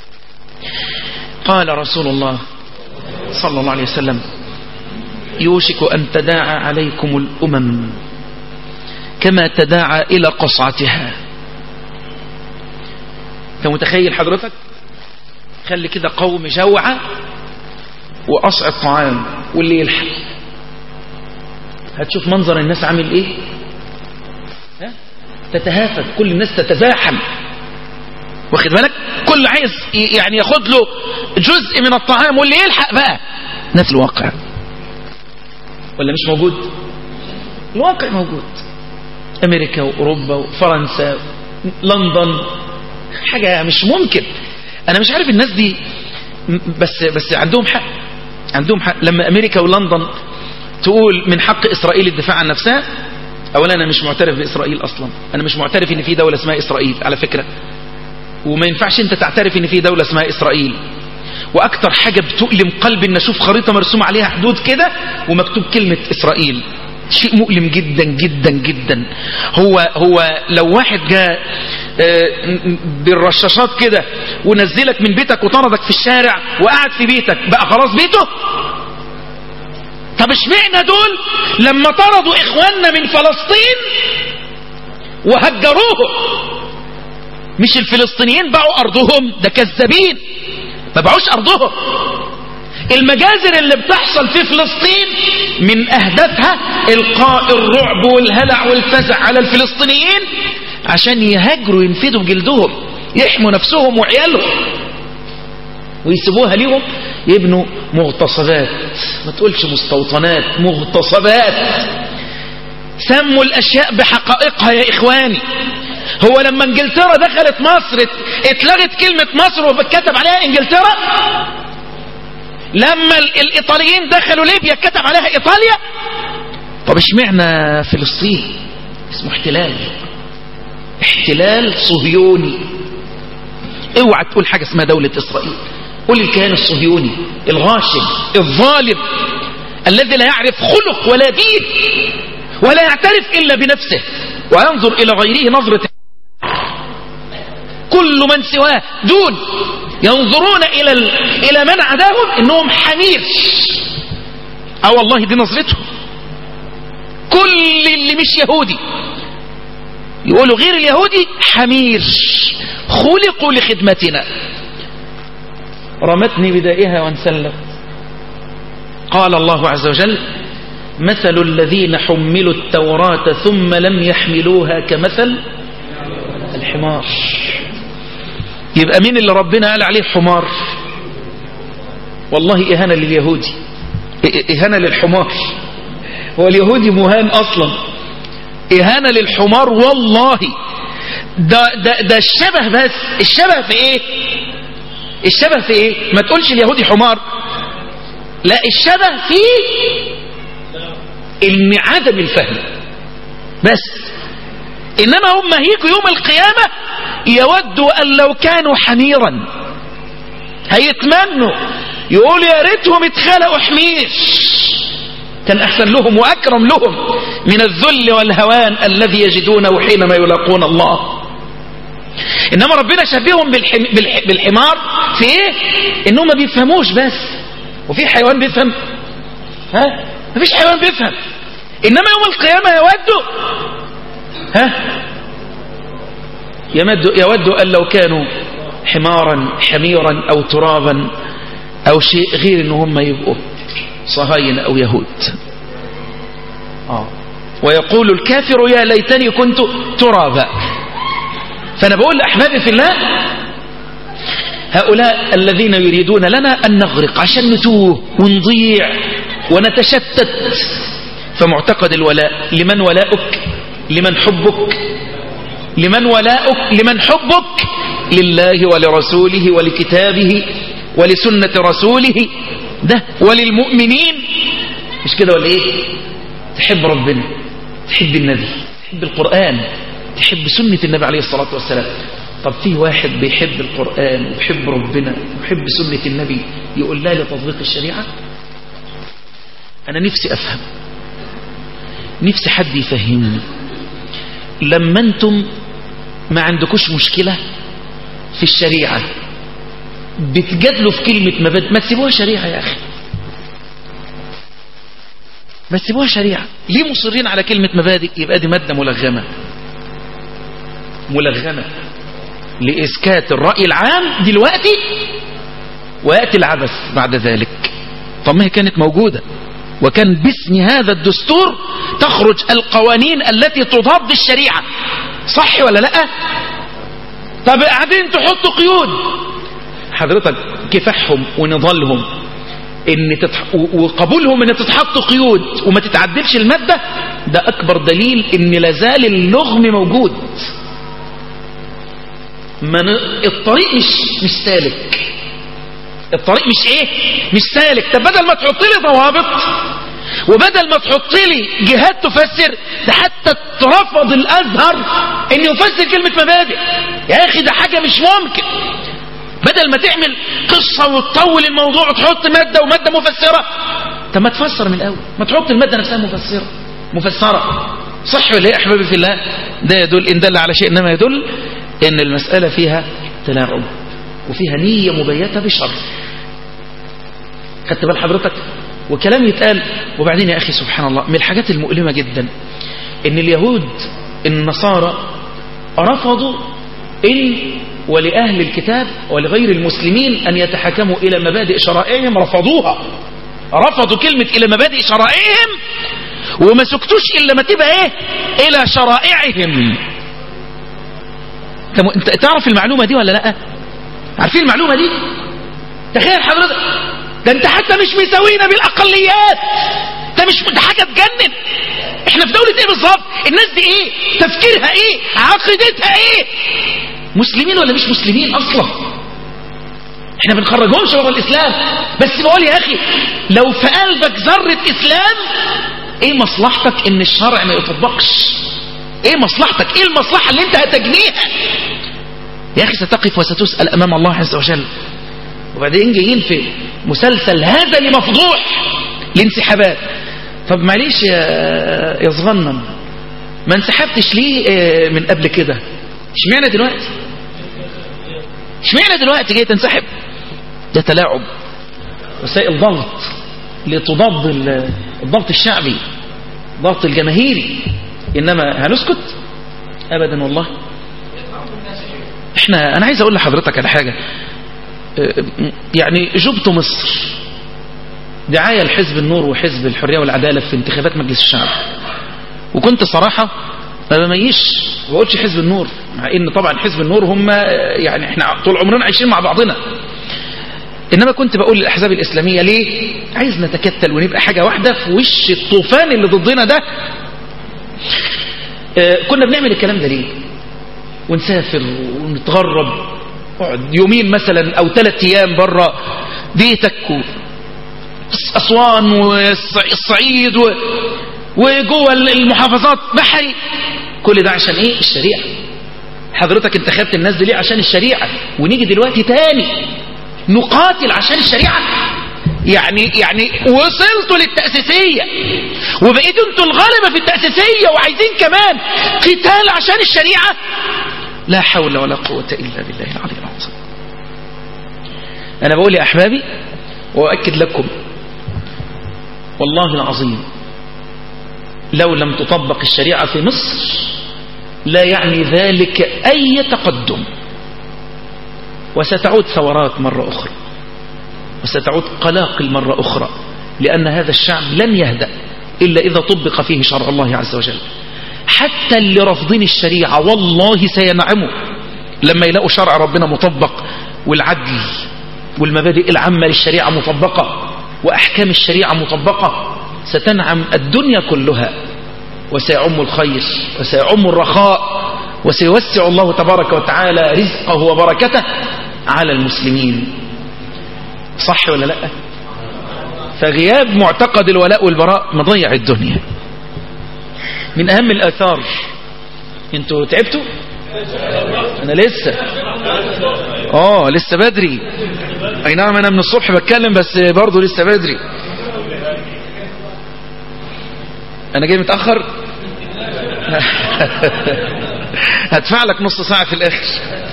قال رسول الله صلى الله عليه وسلم يوشك أن تداعى عليكم الأمم كما تداعى إلى قصعتها انت متخيل حضرتك خلي كده قوم جوعة وقصع الطعام واللي يلحق هتشوف منظر الناس عامل ايه ها؟ تتهافت كل الناس تتزاحم واخد بالك كل عايز ي- يعني ياخد له جزء من الطعام واللي يلحق بقى نفس الواقع ولا مش موجود الواقع موجود امريكا واوروبا وفرنسا لندن حاجة مش ممكن انا مش عارف الناس دي م- بس بس عندهم حق عندهم حق لما امريكا ولندن تقول من حق اسرائيل الدفاع عن نفسها اولا انا مش معترف باسرائيل اصلا انا مش معترف ان في دولة اسمها اسرائيل على فكرة وما ينفعش انت تعترف ان في دولة اسمها اسرائيل واكتر حاجة بتؤلم قلبي ان اشوف خريطة مرسوم عليها حدود كده ومكتوب كلمة اسرائيل شيء مؤلم جدا جدا جدا هو هو لو واحد جاء آه، بالرشاشات كده ونزلك من بيتك وطردك في الشارع وقعد في بيتك بقى خلاص بيته طب اشمعنى دول لما طردوا اخواننا من فلسطين وهجروهم مش الفلسطينيين باعوا ارضهم ده كذابين ما باعوش ارضهم المجازر اللي بتحصل في فلسطين من اهدافها القاء الرعب والهلع والفزع على الفلسطينيين عشان يهاجروا ينفدوا بجلدهم يحموا نفسهم وعيالهم ويسيبوها ليهم يبنوا مغتصبات ما تقولش مستوطنات مغتصبات سموا الاشياء بحقائقها يا اخواني هو لما انجلترا دخلت مصر ات- اتلغت كلمة مصر وكتب عليها انجلترا لما ال- الايطاليين دخلوا ليبيا كتب عليها ايطاليا طب اشمعنى فلسطين اسمه احتلال احتلال صهيوني اوعى تقول حاجة اسمها دولة اسرائيل قول الكيان الصهيوني الغاشم الظالم الذي لا يعرف خلق ولا دين ولا يعترف إلا بنفسه وينظر إلى غيره نظرة كل من سواه دون ينظرون إلى ال... إلى من عداهم إنهم حمير اه والله دي نظرتهم كل اللي مش يهودي يقولوا غير اليهودي حمير خلقوا لخدمتنا رمتني بدائها وانسلت قال الله عز وجل مثل الذين حملوا التوراة ثم لم يحملوها كمثل الحمار يبقى مين اللي ربنا قال عليه حمار والله إهانة لليهودي إهانة للحمار هو اليهودي مهان أصلا إهانة للحمار والله ده, ده, ده الشبه بس الشبه في إيه الشبه في إيه ما تقولش اليهودي حمار لا الشبه في ان عدم الفهم بس انما هم هيجوا يوم القيامة يودوا ان لو كانوا حميرا هيتمنوا يقول يا ريتهم اتخلقوا حميش كان أحسن لهم وأكرم لهم من الذل والهوان الذي يجدونه حينما يلاقون الله إنما ربنا شبههم بالحم... بالح... بالحمار في إيه؟ إنهم ما بيفهموش بس وفي حيوان بيفهم ها مفيش حيوان بيفهم إنما يوم القيامة يود ها يمد يود أن لو كانوا حمارا حميرا أو ترابا أو شيء غير إن هم يبقوا صهاينة أو يهود آه. ويقول الكافر يا ليتني كنت ترابا فأنا بقول لأحبابي في الله هؤلاء الذين يريدون لنا أن نغرق عشان نتوه ونضيع ونتشتت فمعتقد الولاء لمن ولاؤك لمن حبك لمن ولاؤك لمن حبك لله ولرسوله ولكتابه ولسنة رسوله ده وللمؤمنين مش كده ولا ايه تحب ربنا تحب النبي تحب القرآن تحب سنة النبي عليه الصلاة والسلام طب في واحد بيحب القرآن ويحب ربنا ويحب سنة النبي يقول لا لتطبيق الشريعة أنا نفسي أفهم نفسي حد يفهمني لما أنتم ما عندكوش مشكلة في الشريعة بتجادلوا في كلمة مبادئ ما تسيبوها شريعة يا أخي ما تسيبوها شريعة ليه مصرين على كلمة مبادئ يبقى دي مادة ملغمة ملغمة لإسكات الرأي العام دلوقتي ويأتي العبث بعد ذلك طب ما هي كانت موجودة وكان باسم هذا الدستور تخرج القوانين التي تضاد الشريعة صح ولا لا طب قاعدين تحطوا قيود حضرتك كفاحهم ونضالهم ان تتح... وقبولهم ان تتحط قيود وما تتعدلش المادة ده اكبر دليل ان لازال اللغم موجود من الطريق مش مش سالك الطريق مش ايه مش سالك طب بدل ما تحط لي ضوابط وبدل ما تحط لي جهات تفسر ده حتى اترفض الازهر ان يفسر كلمة مبادئ يا اخي ده حاجة مش ممكن بدل ما تعمل قصة وتطول الموضوع وتحط مادة ومادة مفسرة طب ما تفسر من الاول ما تحط المادة نفسها مفسرة مفسرة صح ولا ايه احبابي في الله ده يدل ان دل على شيء انما يدل ان المسألة فيها تلاعب وفيها نية مبيتة بشر خدت بال حضرتك وكلام يتقال وبعدين يا أخي سبحان الله من الحاجات المؤلمة جدا ان اليهود النصارى رفضوا إن ولأهل الكتاب ولغير المسلمين أن يتحكموا إلى مبادئ شرائعهم رفضوها رفضوا كلمة إلى مبادئ شرائعهم وما سكتوش إلا ما تبقى إيه إلى شرائعهم انت تعرف المعلومة دي ولا لا عارفين المعلومة دي تخيل حضرتك ده انت حتى مش مساوينا بالاقليات ده مش ده حاجة تجنن احنا في دولة ايه بالظبط الناس دي ايه تفكيرها ايه عقيدتها ايه مسلمين ولا مش مسلمين اصلا احنا بنخرجهمش بره الاسلام بس بقول يا اخي لو في قلبك ذرة اسلام ايه مصلحتك ان الشرع ما يطبقش ايه مصلحتك ايه المصلحة اللي انت هتجنيها يا اخي ستقف وستسأل امام الله عز وجل وبعدين جايين في مسلسل هذا لمفضوح الانسحابات طب معلش يا يا صغنن ما انسحبتش ليه اه، من قبل كده اشمعنى دلوقتي اشمعنى دلوقتي جاي تنسحب ده تلاعب وسائل ضغط لتضاد ال- الضغط الشعبي الضغط الجماهيري انما هنسكت ابدا والله احنا انا عايز اقول لحضرتك على حاجه اه، يعني جبت مصر دعاية لحزب النور وحزب الحرية والعدالة في انتخابات مجلس الشعب وكنت صراحة ما بميش ما بقولش حزب النور مع ان طبعا حزب النور هم اه، يعني احنا طول عمرنا عايشين مع بعضنا انما كنت بقول للاحزاب الاسلامية ليه عايز نتكتل ونبقى حاجة واحدة في وش الطوفان اللي ضدنا ده اه، كنا بنعمل الكلام ده ليه ونسافر ونتغرب اقعد يومين مثلا او ثلاث ايام بره بيتك و... اسوان والصعيد و... وجوه المحافظات بحري كل ده عشان ايه الشريعه حضرتك انت خدت الناس دي ليه عشان الشريعه ونيجي دلوقتي تاني نقاتل عشان الشريعه يعني يعني وصلتوا للتأسيسية وبقيتوا انتوا الغلبة في التأسيسية وعايزين كمان قتال عشان الشريعة لا حول ولا قوة إلا بالله العلي العظيم أنا بقول يا أحبابي وأؤكد لكم والله العظيم لو لم تطبق الشريعة في مصر لا يعني ذلك أي تقدم وستعود ثورات مرة أخرى وستعود قلاقل مرة أخرى لأن هذا الشعب لن يهدأ إلا إذا طبق فيه شرع الله عز وجل حتى اللي رافضين الشريعة والله سينعموا لما يلاقوا شرع ربنا مطبق والعدل والمبادئ العامة للشريعة مطبقة وأحكام الشريعة مطبقة ستنعم الدنيا كلها وسيعم الخير وسيعم الرخاء وسيوسع الله تبارك وتعالى رزقه وبركته على المسلمين صح ولا لا فغياب معتقد الولاء والبراء مضيع الدنيا من أهم الآثار انتوا تعبتوا انا لسه اه لسه بدري اي نعم انا من الصبح بتكلم بس برضه لسه بدري انا جاي متأخر هدفع لك نص ساعة في الاخر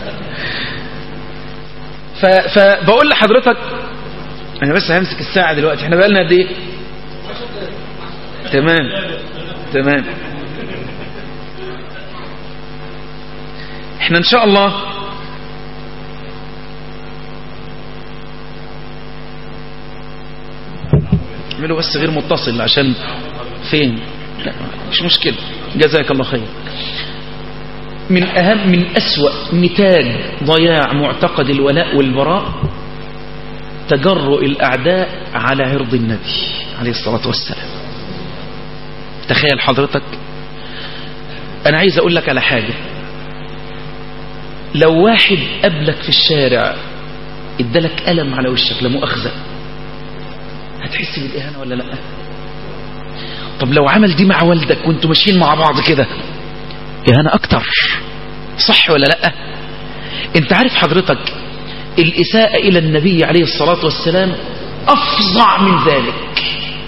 ف... فبقول لحضرتك انا بس همسك الساعة دلوقتي احنا بقالنا قد ايه تمام تمام احنا ان شاء الله اعملوا بس غير متصل عشان فين لا مش مشكلة جزاك الله خير من أهم من أسوأ نتاج ضياع معتقد الولاء والبراء تجرؤ الأعداء على عرض النبي عليه الصلاة والسلام تخيل حضرتك أنا عايز أقول لك على حاجة لو واحد قبلك في الشارع ادالك ألم على وشك لا مؤاخذة هتحس بالإهانة ولا لا طب لو عمل دي مع والدك وانتوا ماشيين مع بعض كده إهانة أكتر صح ولا لا انت عارف حضرتك الإساءة إلى النبي عليه الصلاة والسلام أفظع من ذلك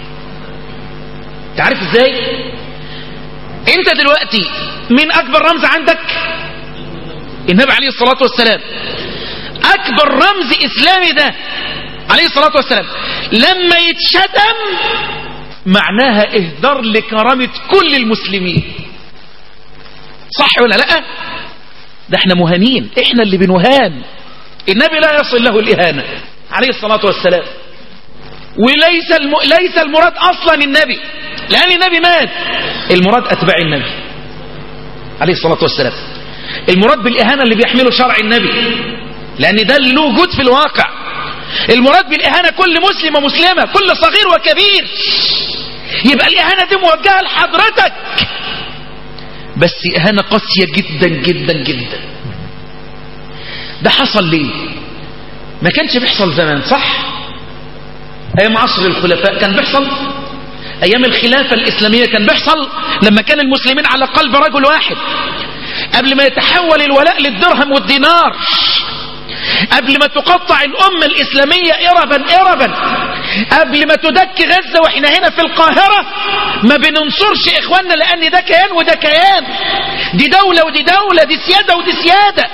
تعرف ازاي انت دلوقتي من أكبر رمز عندك النبي عليه الصلاة والسلام أكبر رمز إسلامي ده عليه الصلاة والسلام لما يتشتم معناها إهدار لكرامة كل المسلمين صح ولا لا ده احنا مهانين احنا اللي بنهان النبي لا يصل له الإهانة عليه الصلاة والسلام وليس الم... ليس المراد أصلا النبي لأن النبي مات المراد أتباع النبي عليه الصلاة والسلام المراد بالإهانة اللي بيحمله شرع النبي لأن ده له وجود في الواقع المراد بالإهانة كل مسلم ومسلمة كل صغير وكبير يبقى الإهانة دي موجهة لحضرتك بس إهانة قاسية جدا جدا جدا ده حصل ليه ما كانش بيحصل زمان صح أيام عصر الخلفاء كان بيحصل أيام الخلافة الإسلامية كان بيحصل لما كان المسلمين على قلب رجل واحد قبل ما يتحول الولاء للدرهم والدينار قبل ما تقطع الأمة الإسلامية إربا إربا قبل ما تدك غزة وإحنا هنا في القاهرة ما بننصرش إخواننا لأن ده كيان وده كيان دي دولة ودي دولة دي سيادة ودي سيادة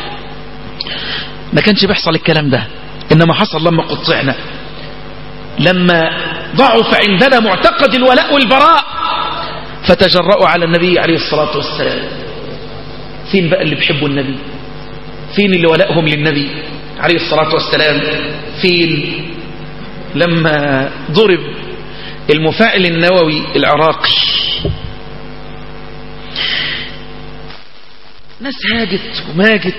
ما كانش بيحصل الكلام ده إنما حصل لما قطعنا لما ضعف عندنا معتقد الولاء والبراء فتجرأوا على النبي عليه الصلاة والسلام فين بقى اللي بيحبوا النبي فين اللي ولائهم للنبي عليه الصلاة والسلام فين لما ضرب المفاعل النووي العراقي ناس هاجت وماجت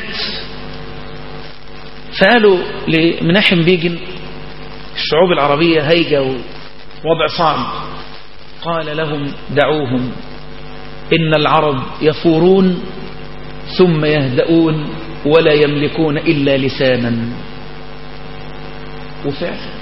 فقالوا لمناحم بيجن الشعوب العربية هيجة ووضع صعب قال لهم دعوهم إن العرب يفورون ثم يهدؤون ولا يملكون إلا لسانا وفعلا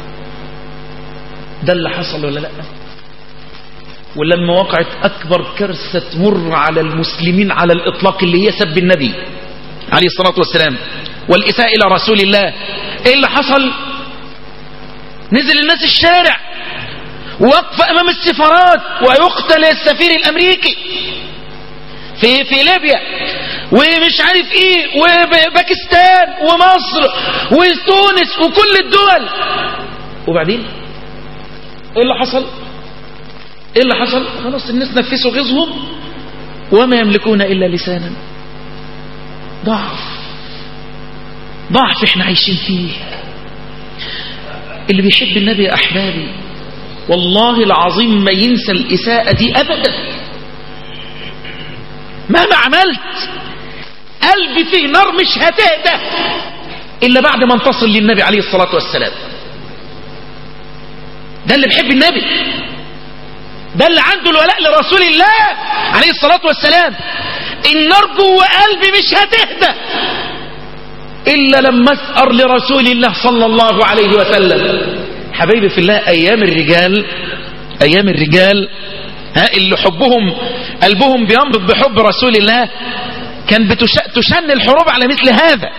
ده اللي حصل ولا لا ولما وقعت أكبر كرسة مر على المسلمين على الإطلاق اللي هي سب النبي عليه الصلاة والسلام والإساءة إلى رسول الله إيه اللي حصل نزل الناس الشارع ووقف امام السفارات ويقتل السفير الامريكي في في ليبيا ومش عارف ايه وباكستان ومصر وتونس وكل الدول وبعدين ايه اللي حصل ايه اللي حصل خلاص الناس نفسوا غيظهم وما يملكون الا لسانا ضعف ضعف احنا عايشين فيه اللي بيحب النبي يا احبابي والله العظيم ما ينسى الاساءة دي ابدا مهما عملت قلبي فيه نار مش هتهدى الا بعد ما انتصل للنبي عليه الصلاة والسلام ده اللي بيحب النبي ده اللي عنده الولاء لرسول الله عليه الصلاة والسلام النار جوه قلبي مش هتهدى إلا لما أسأر لرسول الله صلى الله عليه وسلم حبايبي في الله أيام الرجال أيام الرجال ها اللي حبهم قلبهم بينبض بحب رسول الله كان بتش... تشن الحروب على مثل هذا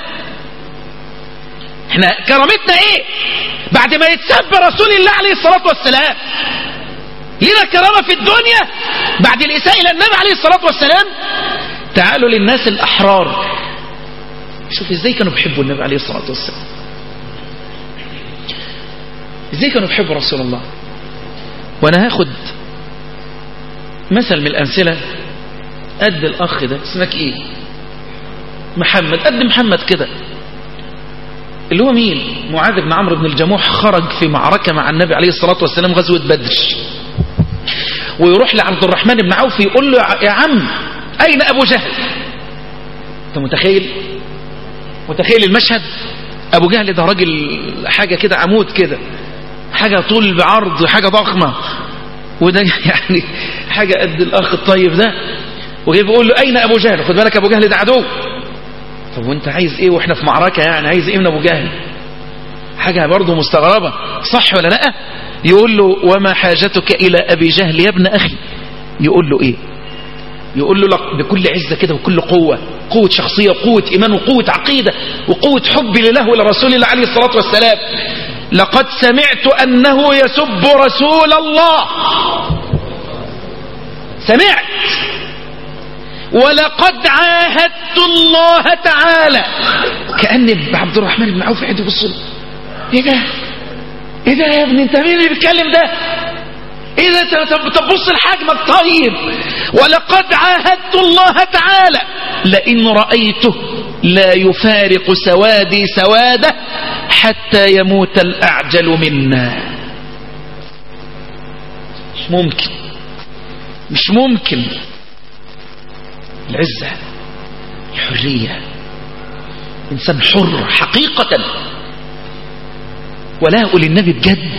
احنا كرامتنا ايه بعد ما يتسب رسول الله عليه الصلاة والسلام لنا كرامة في الدنيا بعد الإساءة إلى النبي عليه الصلاة والسلام تعالوا للناس الأحرار شوف ازاي كانوا بيحبوا النبي عليه الصلاة والسلام ازاي كانوا بيحبوا رسول الله وانا هاخد مثل من الأمثلة قد الأخ ده اسمك ايه محمد قد محمد كده اللي هو مين معاذ بن عمرو بن الجموح خرج في معركة مع النبي عليه الصلاة والسلام غزوة بدر ويروح لعبد الرحمن بن عوف يقول له يا عم أين أبو جهل أنت متخيل متخيل المشهد أبو جهل ده راجل حاجة كده عمود كده حاجة طول بعرض حاجة ضخمة وده يعني حاجة قد الأخ الطيب ده وجاي بيقول له أين أبو جهل خد بالك أبو جهل ده عدو طب وانت عايز ايه واحنا في معركة يعني عايز ايه من ابو جهل حاجة برضه مستغربة صح ولا لا يقول له وما حاجتك الى ابي جهل يا ابن اخي يقول له ايه يقول له لك بكل عزة كده وكل قوة قوة شخصية وقوة ايمان وقوة عقيدة وقوة حب لله ولرسول الله عليه الصلاة والسلام لقد سمعت انه يسب رسول الله سمعت ولقد عاهدت الله تعالى كأن عبد الرحمن بن عوف قاعد يبص له ايه ده ايه ده يا ابني انت مين اللي بيتكلم ده ايه ده طب طب بص لحجمك طيب ولقد عاهدت الله تعالى لئن رأيته لا يفارق سوادي سواده حتى يموت الأعجل منا مش ممكن مش ممكن العزة الحرية إنسان حر حقيقة ولاء للنبي بجد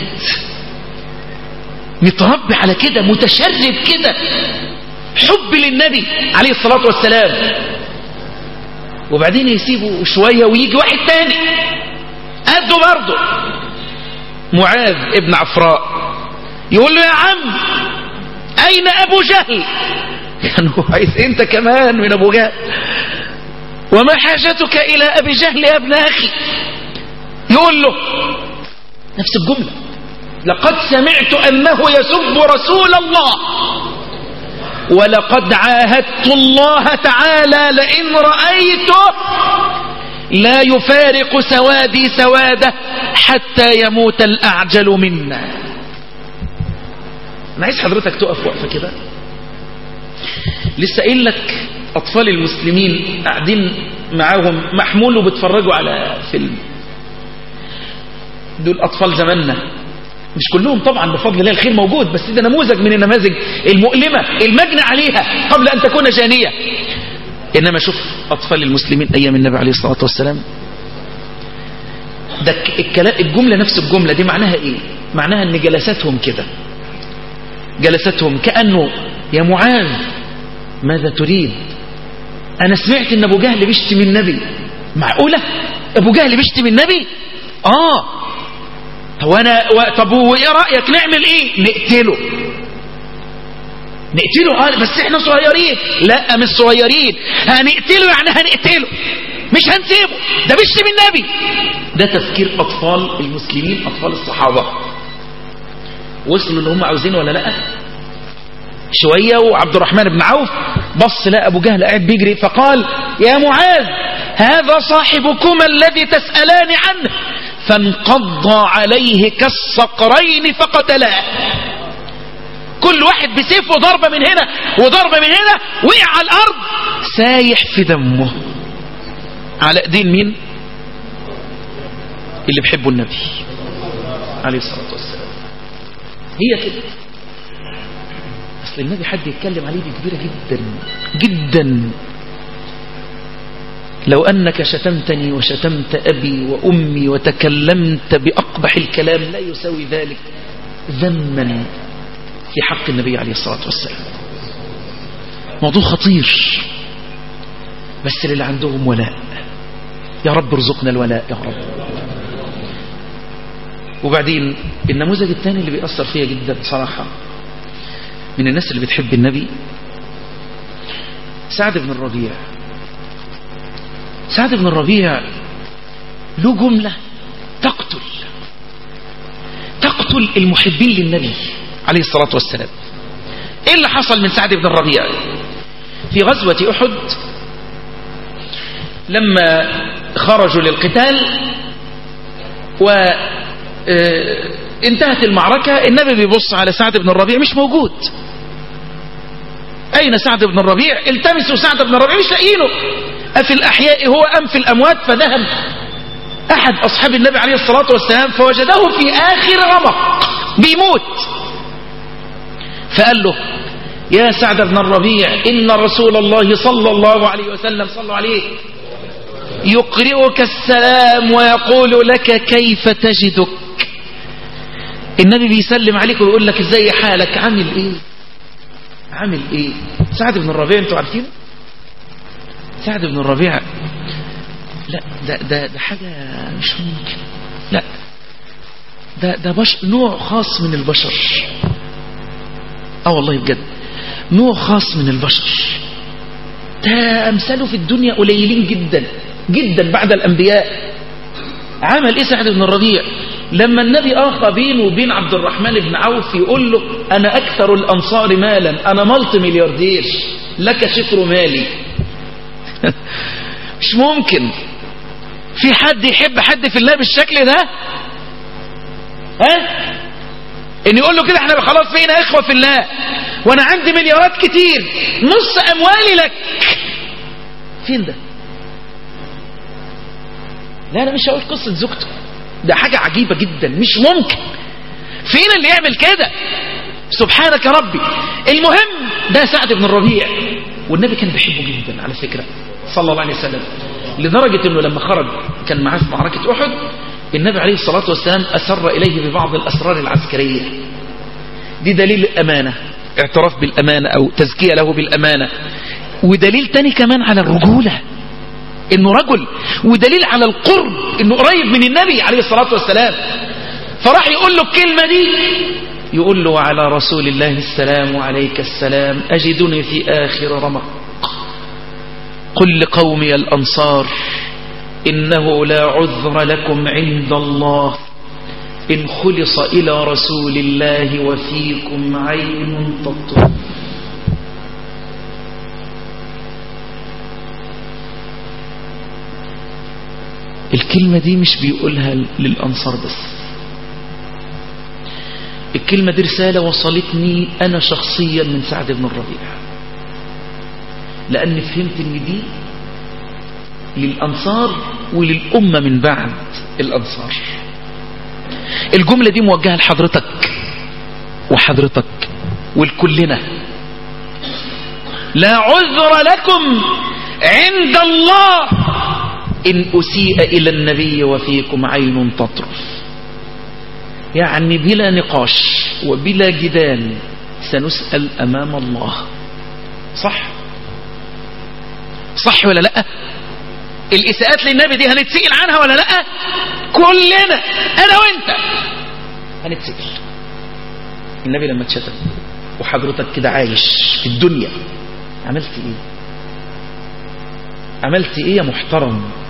متربي على كده متشرب كده حب للنبي عليه الصلاة والسلام وبعدين يسيبه شوية ويجي واحد تاني قده برضه معاذ ابن عفراء يقول له يا عم أين أبو جهل يعني هو عايز انت كمان من ابو جهل وما حاجتك الى ابي جهل يا ابن اخي يقول له نفس الجملة لقد سمعت انه يسب رسول الله ولقد عاهدت الله تعالى لئن رأيته لا يفارق سوادي سواده حتى يموت الأعجل منا أنا عايز حضرتك تقف وقفة كده لسه قايل لك أطفال المسلمين قاعدين معاهم محمول وبيتفرجوا على فيلم دول أطفال زماننا مش كلهم طبعا بفضل الله الخير موجود بس ده نموذج من النماذج المؤلمة المجنى عليها قبل أن تكون جانية إنما شوف أطفال المسلمين أيام النبي عليه الصلاة والسلام ده الكلام الجملة نفس الجملة دي معناها إيه معناها أن جلساتهم كده جلساتهم كأنه يا معاذ ماذا تريد أنا سمعت أن أبو جهل بيشتم النبي معقولة أبو جهل بيشتم النبي آه هو أنا و... طب وإيه رأيك نعمل إيه نقتله نقتله آه بس إحنا صغيرين لا مش صغيرين هنقتله يعني هنقتله مش هنسيبه ده بيشتم النبي ده تفكير أطفال المسلمين أطفال الصحابة وصلوا اللي هم عاوزينه ولا لا شوية وعبد الرحمن بن عوف بص لقى أبو جهل قاعد بيجري فقال يا معاذ هذا صاحبكما الذي تسألان عنه فانقض عليه كالصقرين فقتلاه كل واحد بسيفه ضربة من هنا وضربة من هنا وقع على الأرض سايح في دمه على ايدين مين اللي بيحبوا النبي عليه الصلاة والسلام هي كده أصل النبي حد يتكلم عليه دي كبيرة جدا جدا لو أنك شتمتني وشتمت أبي وأمي وتكلمت بأقبح الكلام لا يساوي ذلك ذما في حق النبي عليه الصلاة والسلام موضوع خطير بس اللي عندهم ولاء يا رب ارزقنا الولاء يا رب وبعدين النموذج الثاني اللي بيأثر فيها جدا صراحة من الناس اللي بتحب النبي سعد بن الربيع سعد بن الربيع له جملة تقتل تقتل المحبين للنبي عليه الصلاة والسلام ايه اللي حصل من سعد بن الربيع في غزوة احد لما خرجوا للقتال وانتهت المعركة النبي بيبص على سعد بن الربيع مش موجود أين سعد بن الربيع التمسوا سعد بن الربيع مش لاقيينه أفي الأحياء هو أم في الأموات فذهب أحد أصحاب النبي عليه الصلاة والسلام فوجده في آخر رمق بيموت فقال له يا سعد بن الربيع إن رسول الله صلى الله عليه وسلم صلوا عليه يقرئك السلام ويقول لك كيف تجدك النبي بيسلم عليك ويقول لك ازاي حالك عامل ايه عامل ايه سعد بن الربيع انتوا عارفين سعد بن الربيع لا ده ده ده حاجة مش ممكن لا ده ده بش نوع خاص من البشر اه والله بجد نوع خاص من البشر ده امثاله في الدنيا قليلين جدا جدا بعد الانبياء عمل ايه سعد بن الربيع لما النبي اخى بينه وبين عبد الرحمن بن عوف يقول له انا اكثر الانصار مالا انا ملت ملياردير لك شكر مالي مش ممكن في حد يحب حد في الله بالشكل ده ها ان يقول له كده احنا خلاص فينا اخوة في الله وانا عندي مليارات كتير نص اموالي لك فين ده لا انا مش هقول قصة زوجته ده حاجة عجيبة جدا مش ممكن فين اللي يعمل كده سبحانك ربي المهم ده سعد بن الربيع والنبي كان بيحبه جدا على فكرة صلى الله عليه وسلم لدرجة انه لما خرج كان معاه في معركة احد النبي عليه الصلاة والسلام أسر إليه ببعض الأسرار العسكرية دي دليل الأمانة اعتراف بالأمانة أو تزكية له بالأمانة ودليل تاني كمان على الرجولة انه رجل ودليل على القرب انه قريب من النبي عليه الصلاة والسلام فراح يقول له الكلمة دي يقول له على رسول الله السلام عليك السلام أجدني في آخر رمق قل لقومي الأنصار إنه لا عذر لكم عند الله إن خلص إلى رسول الله وفيكم عين تطرف الكلمة دي مش بيقولها للأنصار بس الكلمة دي رسالة وصلتني أنا شخصيا من سعد بن الربيع لأن فهمت إن دي للأنصار وللأمة من بعد الأنصار الجملة دي موجهة لحضرتك وحضرتك ولكلنا لا عذر لكم عند الله إن أسيء إلى النبي وفيكم عين تطرف يعني بلا نقاش وبلا جدال سنسأل أمام الله صح صح ولا لا الإساءات للنبي دي هنتسئل عنها ولا لا كلنا أنا وانت هنتسئل النبي لما اتشتم وحضرتك كده عايش في الدنيا عملت ايه عملت ايه يا محترم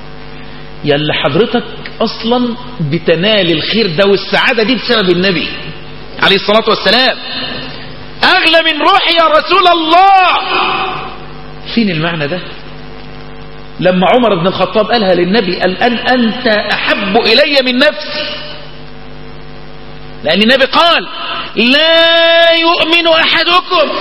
يا اللي حضرتك اصلا بتنال الخير ده والسعادة دي بسبب النبي عليه الصلاة والسلام اغلى من روحي يا رسول الله فين المعنى ده لما عمر بن الخطاب قالها للنبي قال أن أنت أحب إلي من نفسي لأن النبي قال لا يؤمن أحدكم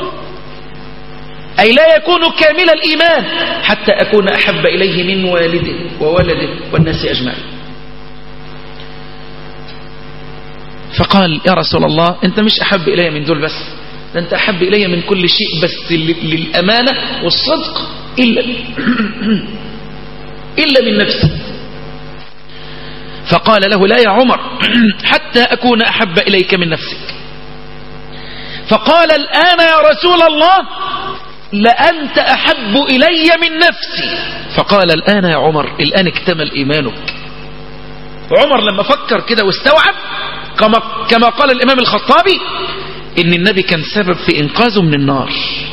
أي لا يكون كامل الإيمان حتى أكون أحب إليه من والده وولده والناس أجمعين فقال يا رسول الله أنت مش أحب إلي من دول بس ده أنت أحب إلي من كل شيء بس للأمانة والصدق إلا إلا من نفسي فقال له لا يا عمر حتى أكون أحب إليك من نفسك فقال الآن يا رسول الله لأنت أحب إلي من نفسي فقال الآن يا عمر الآن اكتمل إيمانك عمر لما فكر كده واستوعب كما, كما قال الإمام الخطابي إن النبي كان سبب في إنقاذه من النار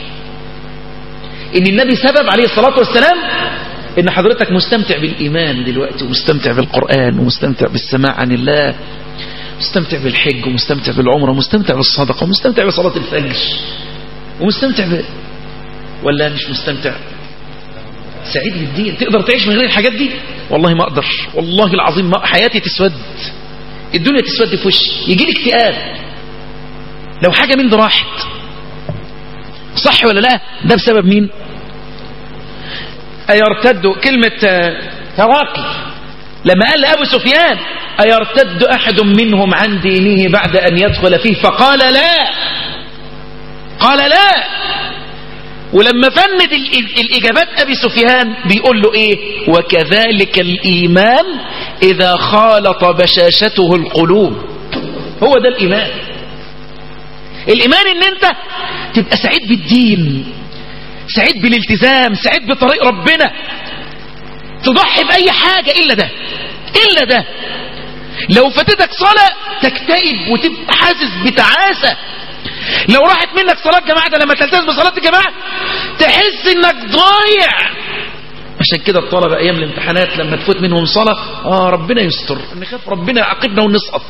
إن النبي سبب عليه الصلاة والسلام إن حضرتك مستمتع بالإيمان دلوقتي ومستمتع بالقرآن ومستمتع بالسماع عن الله مستمتع بالحج ومستمتع بالعمرة ومستمتع بالصدقة ومستمتع بصلاة الفجر ومستمتع ب... ولا مش مستمتع سعيد بالدين تقدر تعيش من غير الحاجات دي والله ما اقدر والله العظيم ما حياتي تسود الدنيا تسود في وشي يجي لي اكتئاب لو حاجة من دي راحت صح ولا لا ده بسبب مين أيرتد كلمة تواقي لما قال لأبو سفيان أيرتد أحد منهم عن دينه بعد أن يدخل فيه فقال لا قال لا ولما فند الإجابات أبي سفيان بيقول له إيه وكذلك الإيمان إذا خالط بشاشته القلوب هو ده الإيمان الإيمان إن أنت تبقى سعيد بالدين سعيد بالالتزام سعيد بطريق ربنا تضحي بأي حاجة إلا ده إلا ده لو فاتتك صلاة تكتئب وتبقى حاسس بتعاسة لو راحت منك صلاة جماعة ده لما تلتزم بصلاة الجماعة تحس انك ضايع عشان كده الطلبة ايام الامتحانات لما تفوت منهم صلاة اه ربنا يستر نخاف ربنا يعاقبنا ونسقط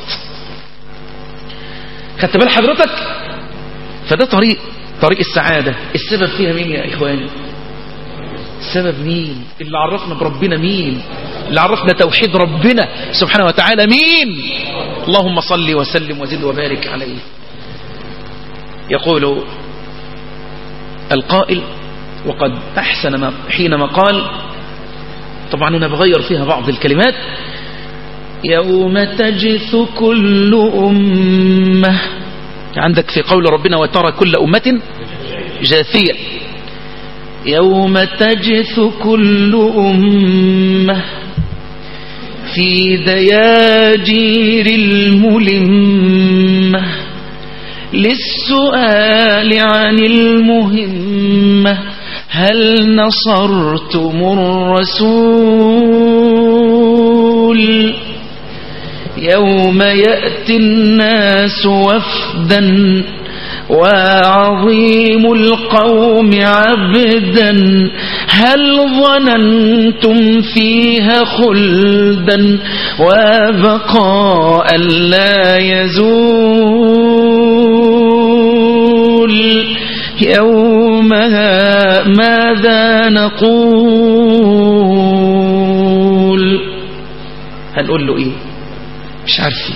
خدت بال حضرتك فده طريق طريق السعادة السبب فيها مين يا إخواني السبب مين اللي عرفنا بربنا مين اللي عرفنا توحيد ربنا سبحانه وتعالى مين اللهم صل وسلم وزد وبارك عليه يقول القائل وقد أحسن ما حينما قال طبعا أنا بغير فيها بعض الكلمات يوم تجث كل أمة عندك في قول ربنا وترى كل أمة جاثية يوم تجث كل أمة في دياجير الملمة للسؤال عن المهمة هل نصرتم الرسول يوم يأتي الناس وفدا وعظيم القوم عبدا هل ظننتم فيها خلدا وبقاء لا يزول يومها ماذا نقول هنقول له ايه مش عارفين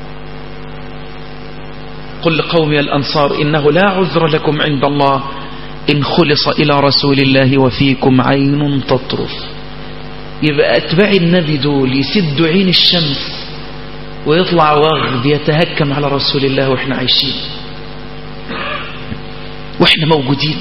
قل لقومي الأنصار إنه لا عذر لكم عند الله إن خلص إلى رسول الله وفيكم عين تطرف يبقى أتباع النبي دول يسدوا عين الشمس ويطلع وغد يتهكم على رسول الله وإحنا عايشين وإحنا موجودين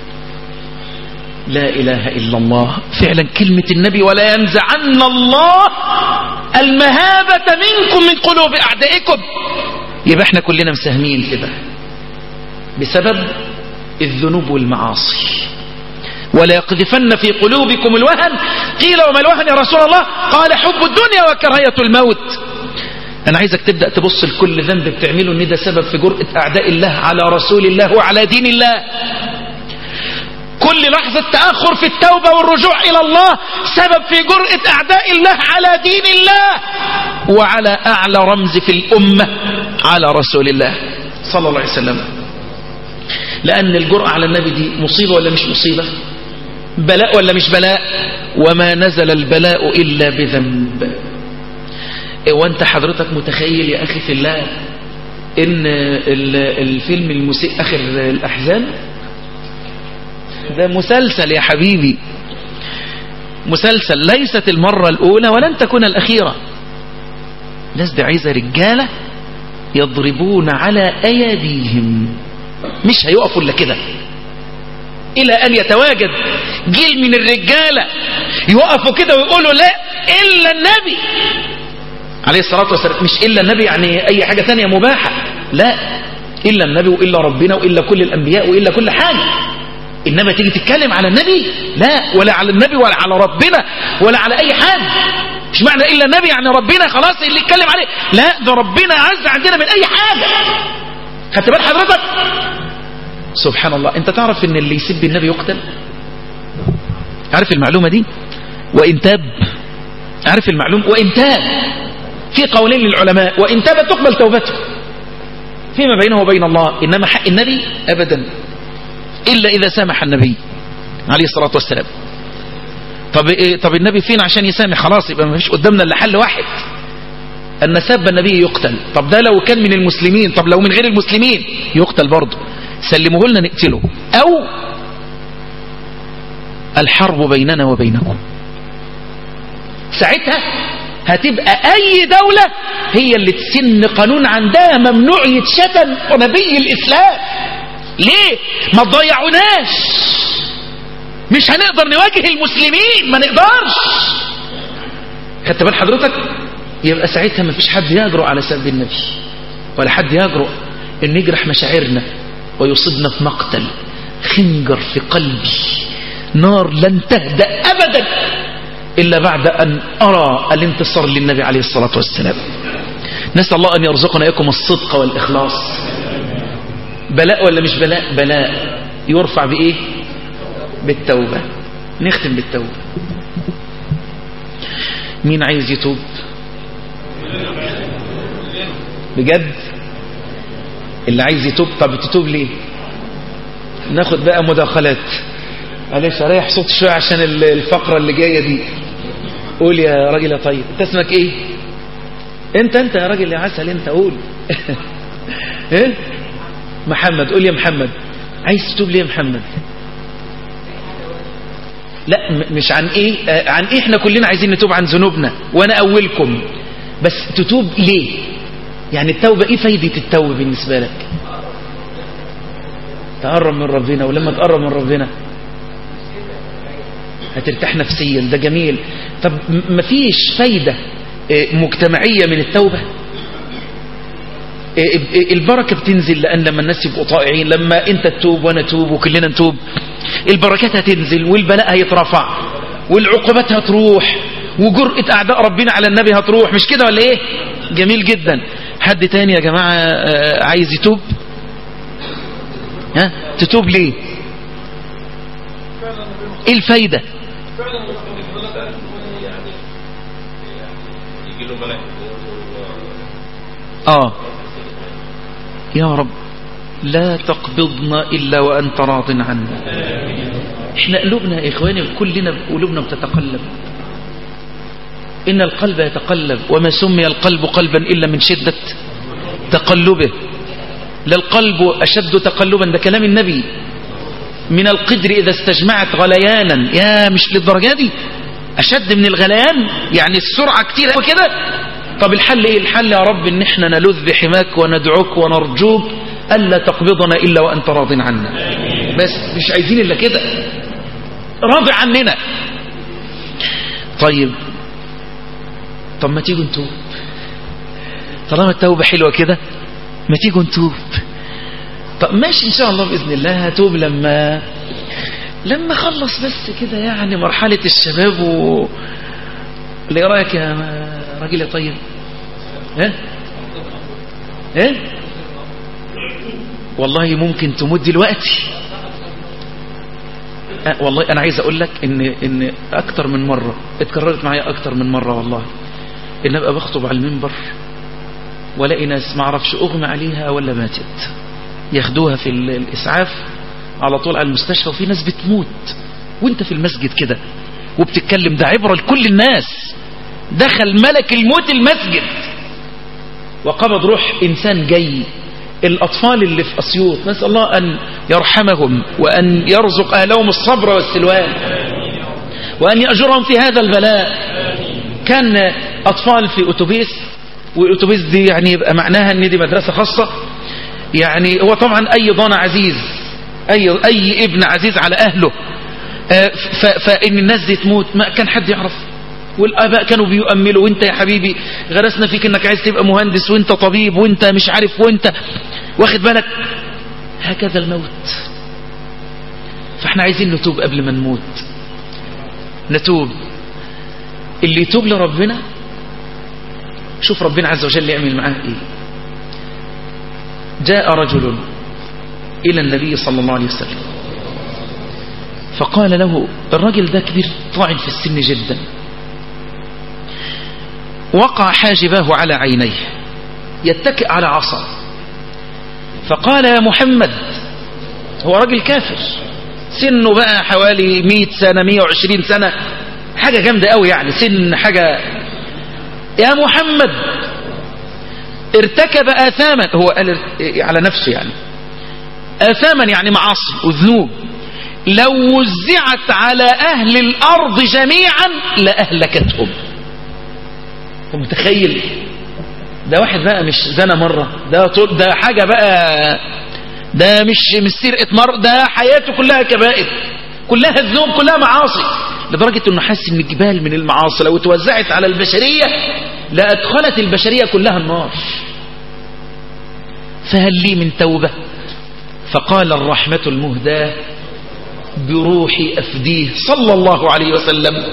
لا إله إلا الله فعلا كلمة النبي ولا ينزعن الله المهابة منكم من قلوب أعدائكم يبقى احنا كلنا مساهمين كده بسبب الذنوب والمعاصي ولا يقذفن في قلوبكم الوهن قيل وما الوهن يا رسول الله قال حب الدنيا وكراهية الموت انا عايزك تبدأ تبص لكل ذنب بتعمله ان ده سبب في جرأة اعداء الله على رسول الله وعلى دين الله كل لحظة تأخر في التوبة والرجوع إلى الله سبب في جرأة أعداء الله على دين الله وعلى أعلى رمز في الأمة على رسول الله صلى الله عليه وسلم لأن الجرأة على النبي دي مصيبة ولا مش مصيبة بلاء ولا مش بلاء وما نزل البلاء إلا بذنب إيه وانت حضرتك متخيل يا أخي في الله إن الفيلم المسيء آخر الأحزان ده مسلسل يا حبيبي مسلسل ليست المرة الأولى ولن تكون الأخيرة ناس دي عايزة رجالة يضربون على أيديهم مش هيقفوا إلا كده إلى أن يتواجد جيل من الرجالة يوقفوا كده ويقولوا لا إلا النبي عليه الصلاة والسلام مش إلا النبي يعني أي حاجة ثانية مباحة لا إلا النبي وإلا ربنا وإلا كل الأنبياء وإلا كل حاجة إنما تيجي تتكلم على النبي لا ولا على النبي ولا على ربنا ولا على أي حاجة مش معنى إلا النبي يعني ربنا خلاص اللي يتكلم عليه لا ده ربنا عز عندنا من أي حاجة خدت بال حضرتك سبحان الله انت تعرف ان اللي يسب النبي يقتل عارف المعلومة دي وإن تاب عارف المعلومة وإن تاب في قولين للعلماء وإن تاب تقبل توبته فيما بينه وبين الله إنما حق النبي أبدا إلا إذا سامح النبي عليه الصلاة والسلام طب إيه طب النبي فين عشان يسامح خلاص يبقى ما فيش قدامنا الا حل واحد أن سب النبي يقتل طب ده لو كان من المسلمين طب لو من غير المسلمين يقتل برضه سلموه لنا نقتله أو الحرب بيننا وبينكم ساعتها هتبقى أي دولة هي اللي تسن قانون عندها ممنوع يتشتم نبي الإسلام ليه ما تضيعوناش مش هنقدر نواجه المسلمين ما نقدرش خدت بال حضرتك يبقى ساعتها ما فيش حد يجرؤ على سب النبي ولا حد يجرؤ ان يجرح مشاعرنا ويصيبنا في مقتل خنجر في قلبي نار لن تهدأ أبدا إلا بعد أن أرى الانتصار للنبي عليه الصلاة والسلام نسأل الله أن يرزقنا إياكم الصدق والإخلاص بلاء ولا مش بلاء بلاء يرفع بإيه بالتوبة نختم بالتوبة مين عايز يتوب بجد اللي عايز يتوب طب تتوب ليه ناخد بقى مداخلات معلش اريح صوت شويه عشان الفقره اللي جايه دي قول يا راجل يا طيب انت اسمك ايه انت انت يا راجل يا عسل انت قول ايه محمد قول يا محمد عايز تتوب ليه يا محمد لا مش عن ايه آه عن ايه احنا كلنا عايزين نتوب عن ذنوبنا وانا اولكم بس تتوب ليه يعني التوبة ايه فايدة التوبة بالنسبة لك تقرب من ربنا ولما تقرب من ربنا هترتاح نفسيا ده جميل طب مفيش فايدة مجتمعية من التوبة البركة بتنزل لأن لما الناس يبقوا طائعين لما انت تتوب وانا اتوب وكلنا نتوب البركات هتنزل والبلاء هيترفع والعقوبات هتروح وجرأة أعداء ربنا على النبي هتروح مش كده ولا ايه جميل جدا حد تاني يا جماعة عايز يتوب ها تتوب ليه ايه الفايدة اه يا رب لا تقبضنا إلا وأنت راض عنا احنا قلوبنا يا إخواني كلنا قلوبنا بتتقلب إن القلب يتقلب وما سمي القلب قلبا إلا من شدة تقلبه لا القلب أشد تقلبا ده كلام النبي من القدر إذا استجمعت غليانا يا مش للدرجة دي أشد من الغليان يعني السرعة كتير وكده طب الحل إيه الحل يا رب إن احنا نلذ بحماك وندعوك ونرجوك ألا تقبضنا إلا وأنت راض عنا بس مش عايزين إلا كده راضي عننا طيب طب ما تيجوا نتوب طالما التوبة حلوة كده ما تيجوا نتوب طب ماشي ان شاء الله باذن الله هتوب لما لما اخلص بس كده يعني مرحله الشباب و اللي رايك يا راجل يا طيب ها ايه والله ممكن تموت دلوقتي أه والله انا عايز اقول لك ان ان اكتر من مره اتكررت معايا اكتر من مره والله ان ابقى بخطب على المنبر والاقي ناس ما اعرفش اغمى عليها ولا ماتت ياخدوها في ال- الاسعاف على طول على المستشفى وفي ناس بتموت وانت في المسجد كده وبتتكلم ده عبره لكل الناس دخل ملك الموت المسجد وقبض روح إنسان جاي الأطفال اللي في أسيوط نسأل الله أن يرحمهم وأن يرزق أهلهم الصبر والسلوان وأن يأجرهم في هذا البلاء كان أطفال في أتوبيس والأتوبيس دي يعني يبقى معناها أن دي مدرسة خاصة يعني هو طبعا أي ضان عزيز أي, أي ابن عزيز على أهله آه، ف- فإن الناس دي تموت ما كان حد يعرف والآباء كانوا بيؤملوا وانت يا حبيبي غرسنا فيك انك عايز تبقى مهندس وانت طبيب وانت مش عارف وانت واخد بالك هكذا الموت فاحنا عايزين نتوب قبل ما نموت نتوب اللي يتوب لربنا شوف ربنا عز وجل يعمل معاه ايه جاء رجل الى النبي صلى الله عليه وسلم فقال له الرجل ده كبير طاعن في السن جدا وقع حاجباه على عينيه يتكئ على عصا فقال يا محمد هو راجل كافر سنه بقى حوالي 100 سنة 120 سنة حاجة جامدة قوي يعني سن حاجة يا محمد ارتكب آثاما هو قال ار- على نفسه يعني آثاما يعني معاصي وذنوب لو وزعت على أهل الأرض جميعا لأهلكتهم انت متخيل ده واحد بقى مش زنا مرة ده طول ده حاجة بقى ده مش مش سرقة مرة ده حياته كلها كبائر كلها ذنوب كلها معاصي لدرجة انه حاسس ان الجبال من المعاصي لو اتوزعت على البشرية لأدخلت البشرية كلها النار فهل لي من توبة فقال الرحمة المهداة بروحي أفديه صلى الله عليه وسلم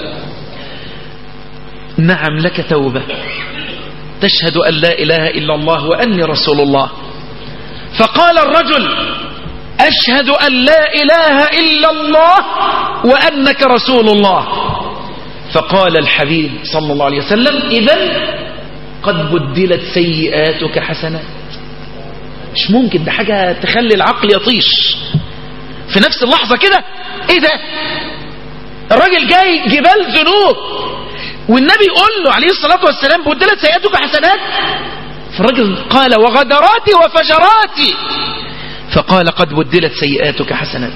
نعم لك توبة تشهد أن لا إله إلا الله وأني رسول الله فقال الرجل أشهد أن لا إله إلا الله وأنك رسول الله فقال الحبيب صلى الله عليه وسلم إذا قد بدلت سيئاتك حسنات مش ممكن ده حاجة تخلي العقل يطيش في نفس اللحظة كده ايه ده الراجل جاي جبال ذنوب والنبي يقول له عليه الصلاة والسلام بدلت سيئاتك حسنات فالراجل قال وغدراتي وفجراتي فقال قد بدلت سيئاتك حسنات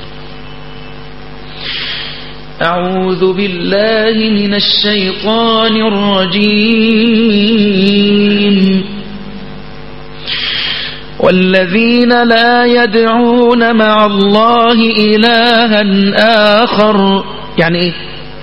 أعوذ بالله من الشيطان الرجيم والذين لا يدعون مع الله إلها آخر يعني إيه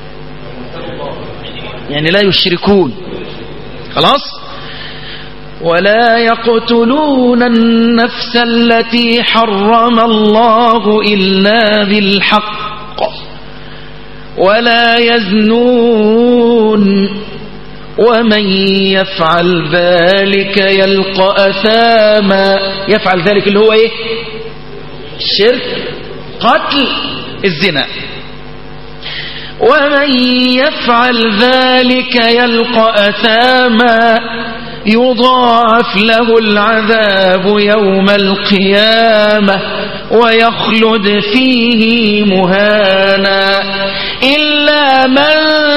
يعني لا يشركون خلاص ولا يقتلون النفس التي حرم الله إلا بالحق ولا يزنون ومن يفعل ذلك يلقى أثاما يفعل ذلك اللي هو ايه الشرك قتل الزنا ومن يفعل ذلك يلقى أثاما يضاعف له العذاب يوم القيامة ويخلد فيه مهانا إلا من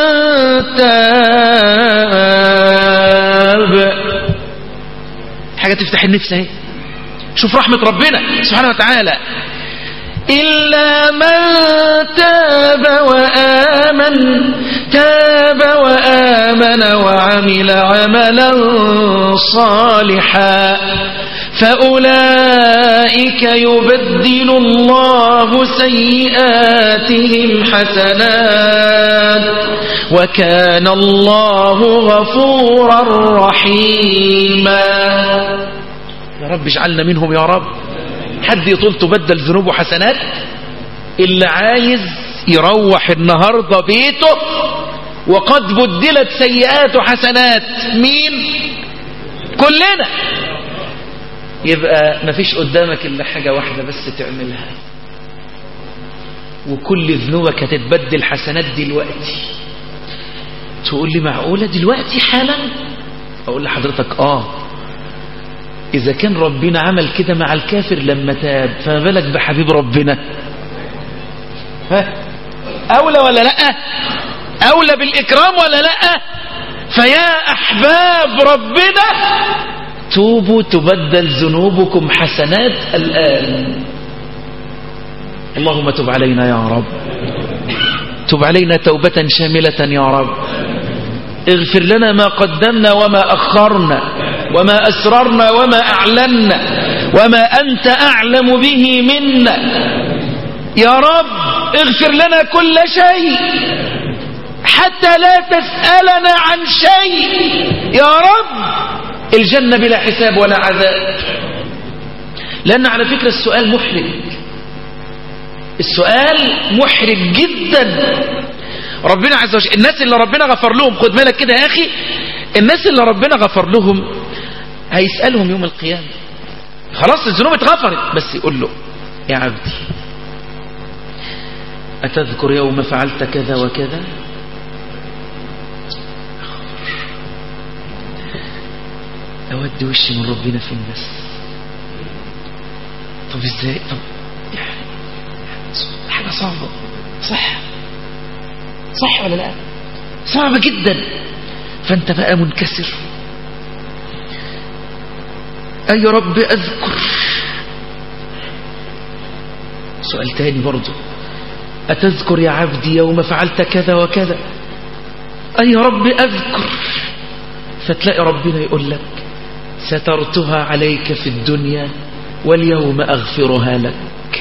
تاب حاجة تفتح النفس اهي شوف رحمة ربنا سبحانه وتعالى إلا من تاب وآمن تاب وآمن وعمل عملا صالحا فأولئك يبدل الله سيئاتهم حسنات وكان الله غفورا رحيما يا رب اجعلنا منهم يا رب حد يطول تبدل ذنوبه حسنات اللي عايز يروح النهاردة بيته وقد بدلت سيئاته حسنات مين كلنا يبقى مفيش قدامك إلا حاجة واحدة بس تعملها وكل ذنوبك هتتبدل حسنات دلوقتي تقول لي معقولة دلوقتي حالا أقول لحضرتك آه إذا كان ربنا عمل كده مع الكافر لما تاب فما بالك بحبيب ربنا ها أولى ولا لأ أولى بالإكرام ولا لأ فيا أحباب ربنا توبوا تبدل ذنوبكم حسنات الآن اللهم تب علينا يا رب تب علينا توبة شاملة يا رب اغفر لنا ما قدمنا وما أخرنا وما أسررنا وما أعلنا وما أنت أعلم به منا يا رب اغفر لنا كل شيء حتى لا تسألنا عن شيء يا رب الجنة بلا حساب ولا عذاب لأن على فكرة السؤال محرج السؤال محرج جدا ربنا عز وجل الناس اللي ربنا غفر لهم خد بالك كده يا أخي الناس اللي ربنا غفر لهم هيسألهم يوم القيامة خلاص الذنوب اتغفرت بس يقول له يا عبدي أتذكر يوم فعلت كذا وكذا أود وشي من ربنا في الناس طب ازاي طب يعني حاجة صعبة صح صح ولا لا صعبة جدا فانت بقى منكسر أي رب أذكر سؤال تاني برضو أتذكر يا عبدي يوم فعلت كذا وكذا أي رب أذكر فتلاقي ربنا يقول لك سترتها عليك في الدنيا واليوم أغفرها لك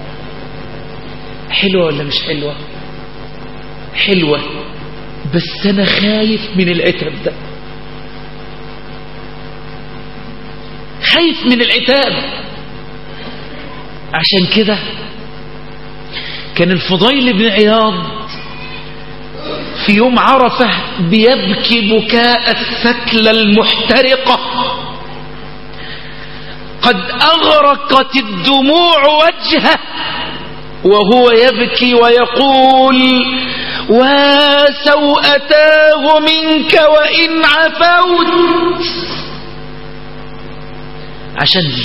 حلوة ولا مش حلوة حلوة بس أنا خايف من العتاب ده خايف من العتاب عشان كده كان الفضيل بن عياض في يوم عرفة بيبكي بكاء الثكلى المحترقة قد أغرقت الدموع وجهه وهو يبكي ويقول وسوءتاه منك وإن عفوت عشان دي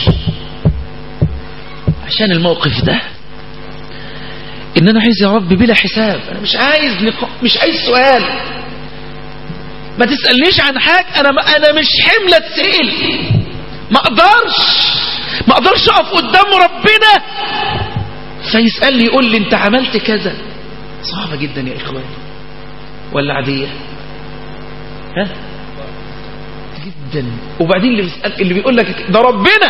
عشان الموقف ده ان انا عايز يا رب بلا حساب انا مش عايز نق... مش عايز سؤال ما تسألنيش عن حاجة انا ما انا مش حملة تسأل ما اقدرش ما اقدرش اقف قدام ربنا فيسألني يقول لي انت عملت كذا صعبة جدا يا اخواني ولا عادية ها جدا وبعدين اللي بيسأل اللي بيقول لك ده ربنا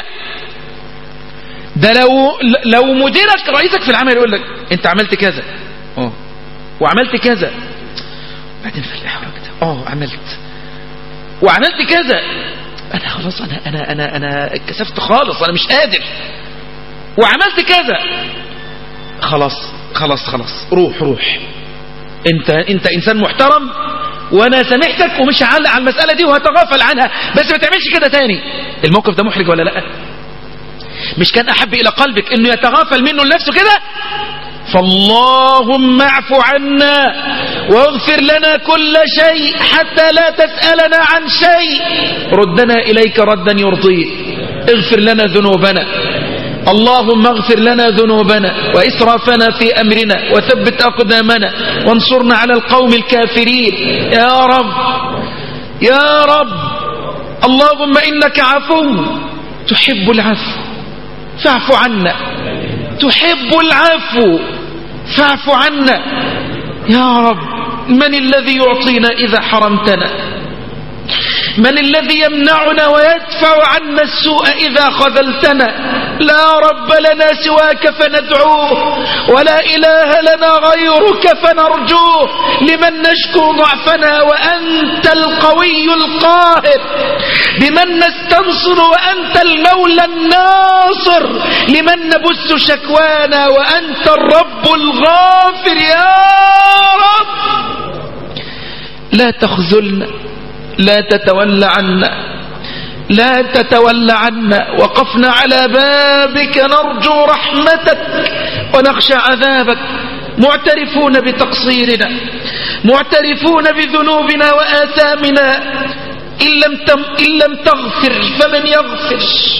ده لو لو مديرك رئيسك في العمل يقول لك انت عملت كذا اه وعملت كذا بعدين في الاحراج ده اه عملت وعملت كذا انا خلاص انا انا انا انا اتكسفت خالص انا مش قادر وعملت كذا خلاص خلاص خلاص روح روح انت انت انسان محترم وانا سامحتك ومش هعلق على المسألة دي وهتغافل عنها بس ما تعملش كده تاني الموقف ده محرج ولا لا مش كان احب الى قلبك انه يتغافل منه لنفسه كده فاللهم اعف عنا واغفر لنا كل شيء حتى لا تسألنا عن شيء ردنا إليك ردا يرضيك اغفر لنا ذنوبنا اللهم اغفر لنا ذنوبنا وإسرافنا في أمرنا وثبت أقدامنا وانصرنا على القوم الكافرين يا رب يا رب اللهم إنك عفو تحب العفو فاعف عنا تحب العفو فاعف عنا يا رب من الذي يعطينا إذا حرمتنا من الذي يمنعنا ويدفع عنا السوء إذا خذلتنا لا رب لنا سواك فندعوه ولا إله لنا غيرك فنرجوه لمن نشكو ضعفنا وأنت القوي القاهر بمن نستنصر وأنت المولى الناصر لمن نبث شكوانا وأنت الرب الغافر يا رب لا تخذلنا لا تتولى عنا لا تتولى عنا وقفنا على بابك نرجو رحمتك ونخشى عذابك معترفون بتقصيرنا معترفون بذنوبنا وآثامنا إن لم, تم إن لم تغفر فمن يغفر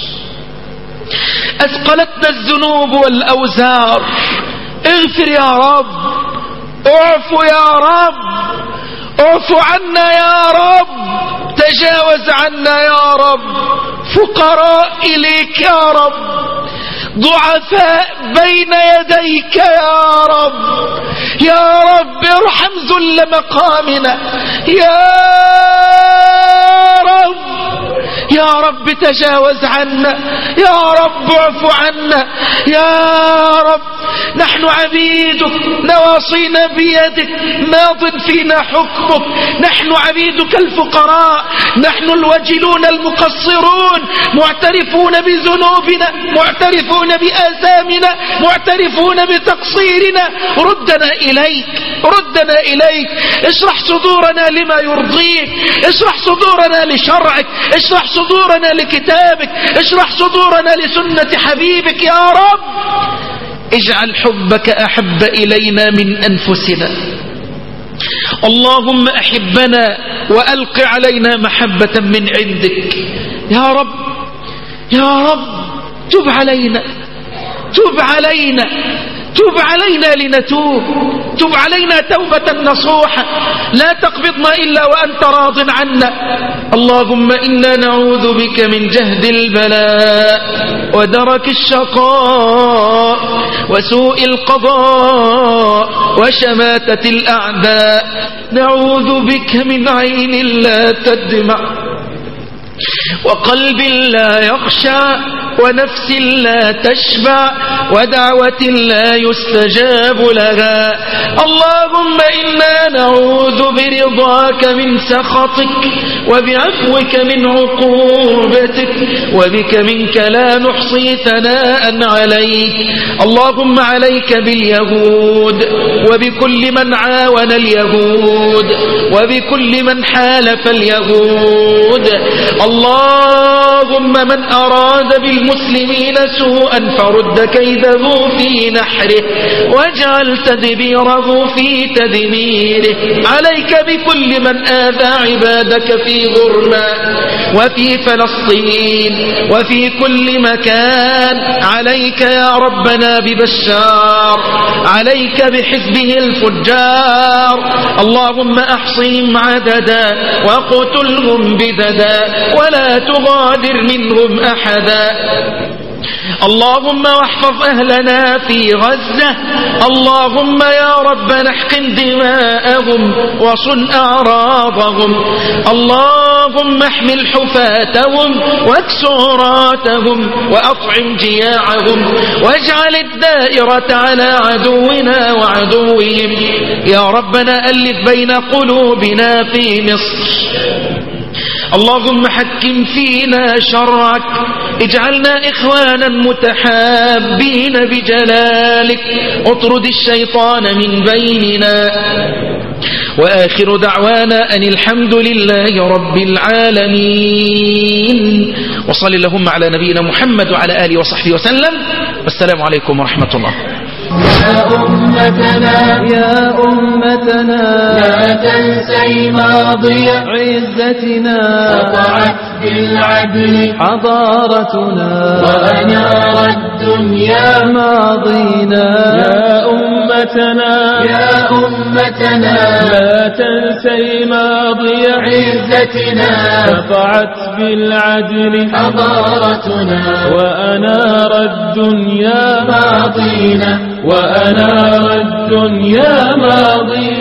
أثقلتنا الذنوب والأوزار اغفر يا رب اعفو يا رب اعفو عنا يا رب تجاوز عنا يا رب فقراء إليك يا رب ضعفاء بين يديك يا رب يا رب ارحم ذل مقامنا يا رب يا رب تجاوز عنا يا رب اعف عنا يا رب نحن عبيدك نواصينا بيدك ماض فينا حكمك نحن عبيدك الفقراء نحن الوجلون المقصرون معترفون بذنوبنا معترفون بآثامنا معترفون بتقصيرنا ردنا إليك ردنا إليك اشرح صدورنا لما يرضيك اشرح صدورنا لشرعك اشرح صدورنا لكتابك اشرح صدورنا لسنة حبيبك يا رب اجعل حبك أحب إلينا من أنفسنا اللهم أحبنا وألق علينا محبة من عندك يا رب يا رب تب علينا تب علينا تب علينا لنتوب تب علينا توبة نصوحة لا تقبضنا إلا وأنت راض عنا اللهم إنا نعوذ بك من جهد البلاء ودرك الشقاء وسوء القضاء وشماتة الأعداء نعوذ بك من عين لا تدمع وقلب لا يخشى ونفس لا تشبع ودعوة لا يستجاب لها اللهم إنا نعوذ برضاك من سخطك وبعفوك من عقوبتك وبك منك لا نحصي ثناء عليك اللهم عليك باليهود وبكل من عاون اليهود وبكل من حالف اليهود اللهم من أراد بالمسلمين سوءا فرد كيده في نحره واجعل تدبيره في تدميره عليك بكل من آذى عبادك في غرما وفي فلسطين وفي كل مكان عليك يا ربنا ببشار عليك بحزبه الفجار اللهم أحصهم عددا وقتلهم بددا ولا تغادر منهم أحدا اللهم واحفظ أهلنا في غزة اللهم يا رب نحقن دماءهم وصن أعراضهم اللهم احمل حفاتهم واكسوراتهم وأطعم جياعهم واجعل الدائرة على عدونا وعدوهم يا ربنا ألف بين قلوبنا في مصر اللهم حكم فينا شرعك اجعلنا إخوانا متحابين بجلالك اطرد الشيطان من بيننا وآخر دعوانا أن الحمد لله رب العالمين وصل اللهم على نبينا محمد وعلى آله وصحبه وسلم والسلام عليكم ورحمة الله يا أمتنا يا أمتنا لا تنسي ماضي عزتنا قطعت بالعدل حضارتنا وأنار الدنيا ماضينا يا أمتنا يا أمتنا لا تنسي ماضي عزتنا قطعت بالعدل حضارتنا وأنار الدنيا ماضينا وأنار الدنيا ماضي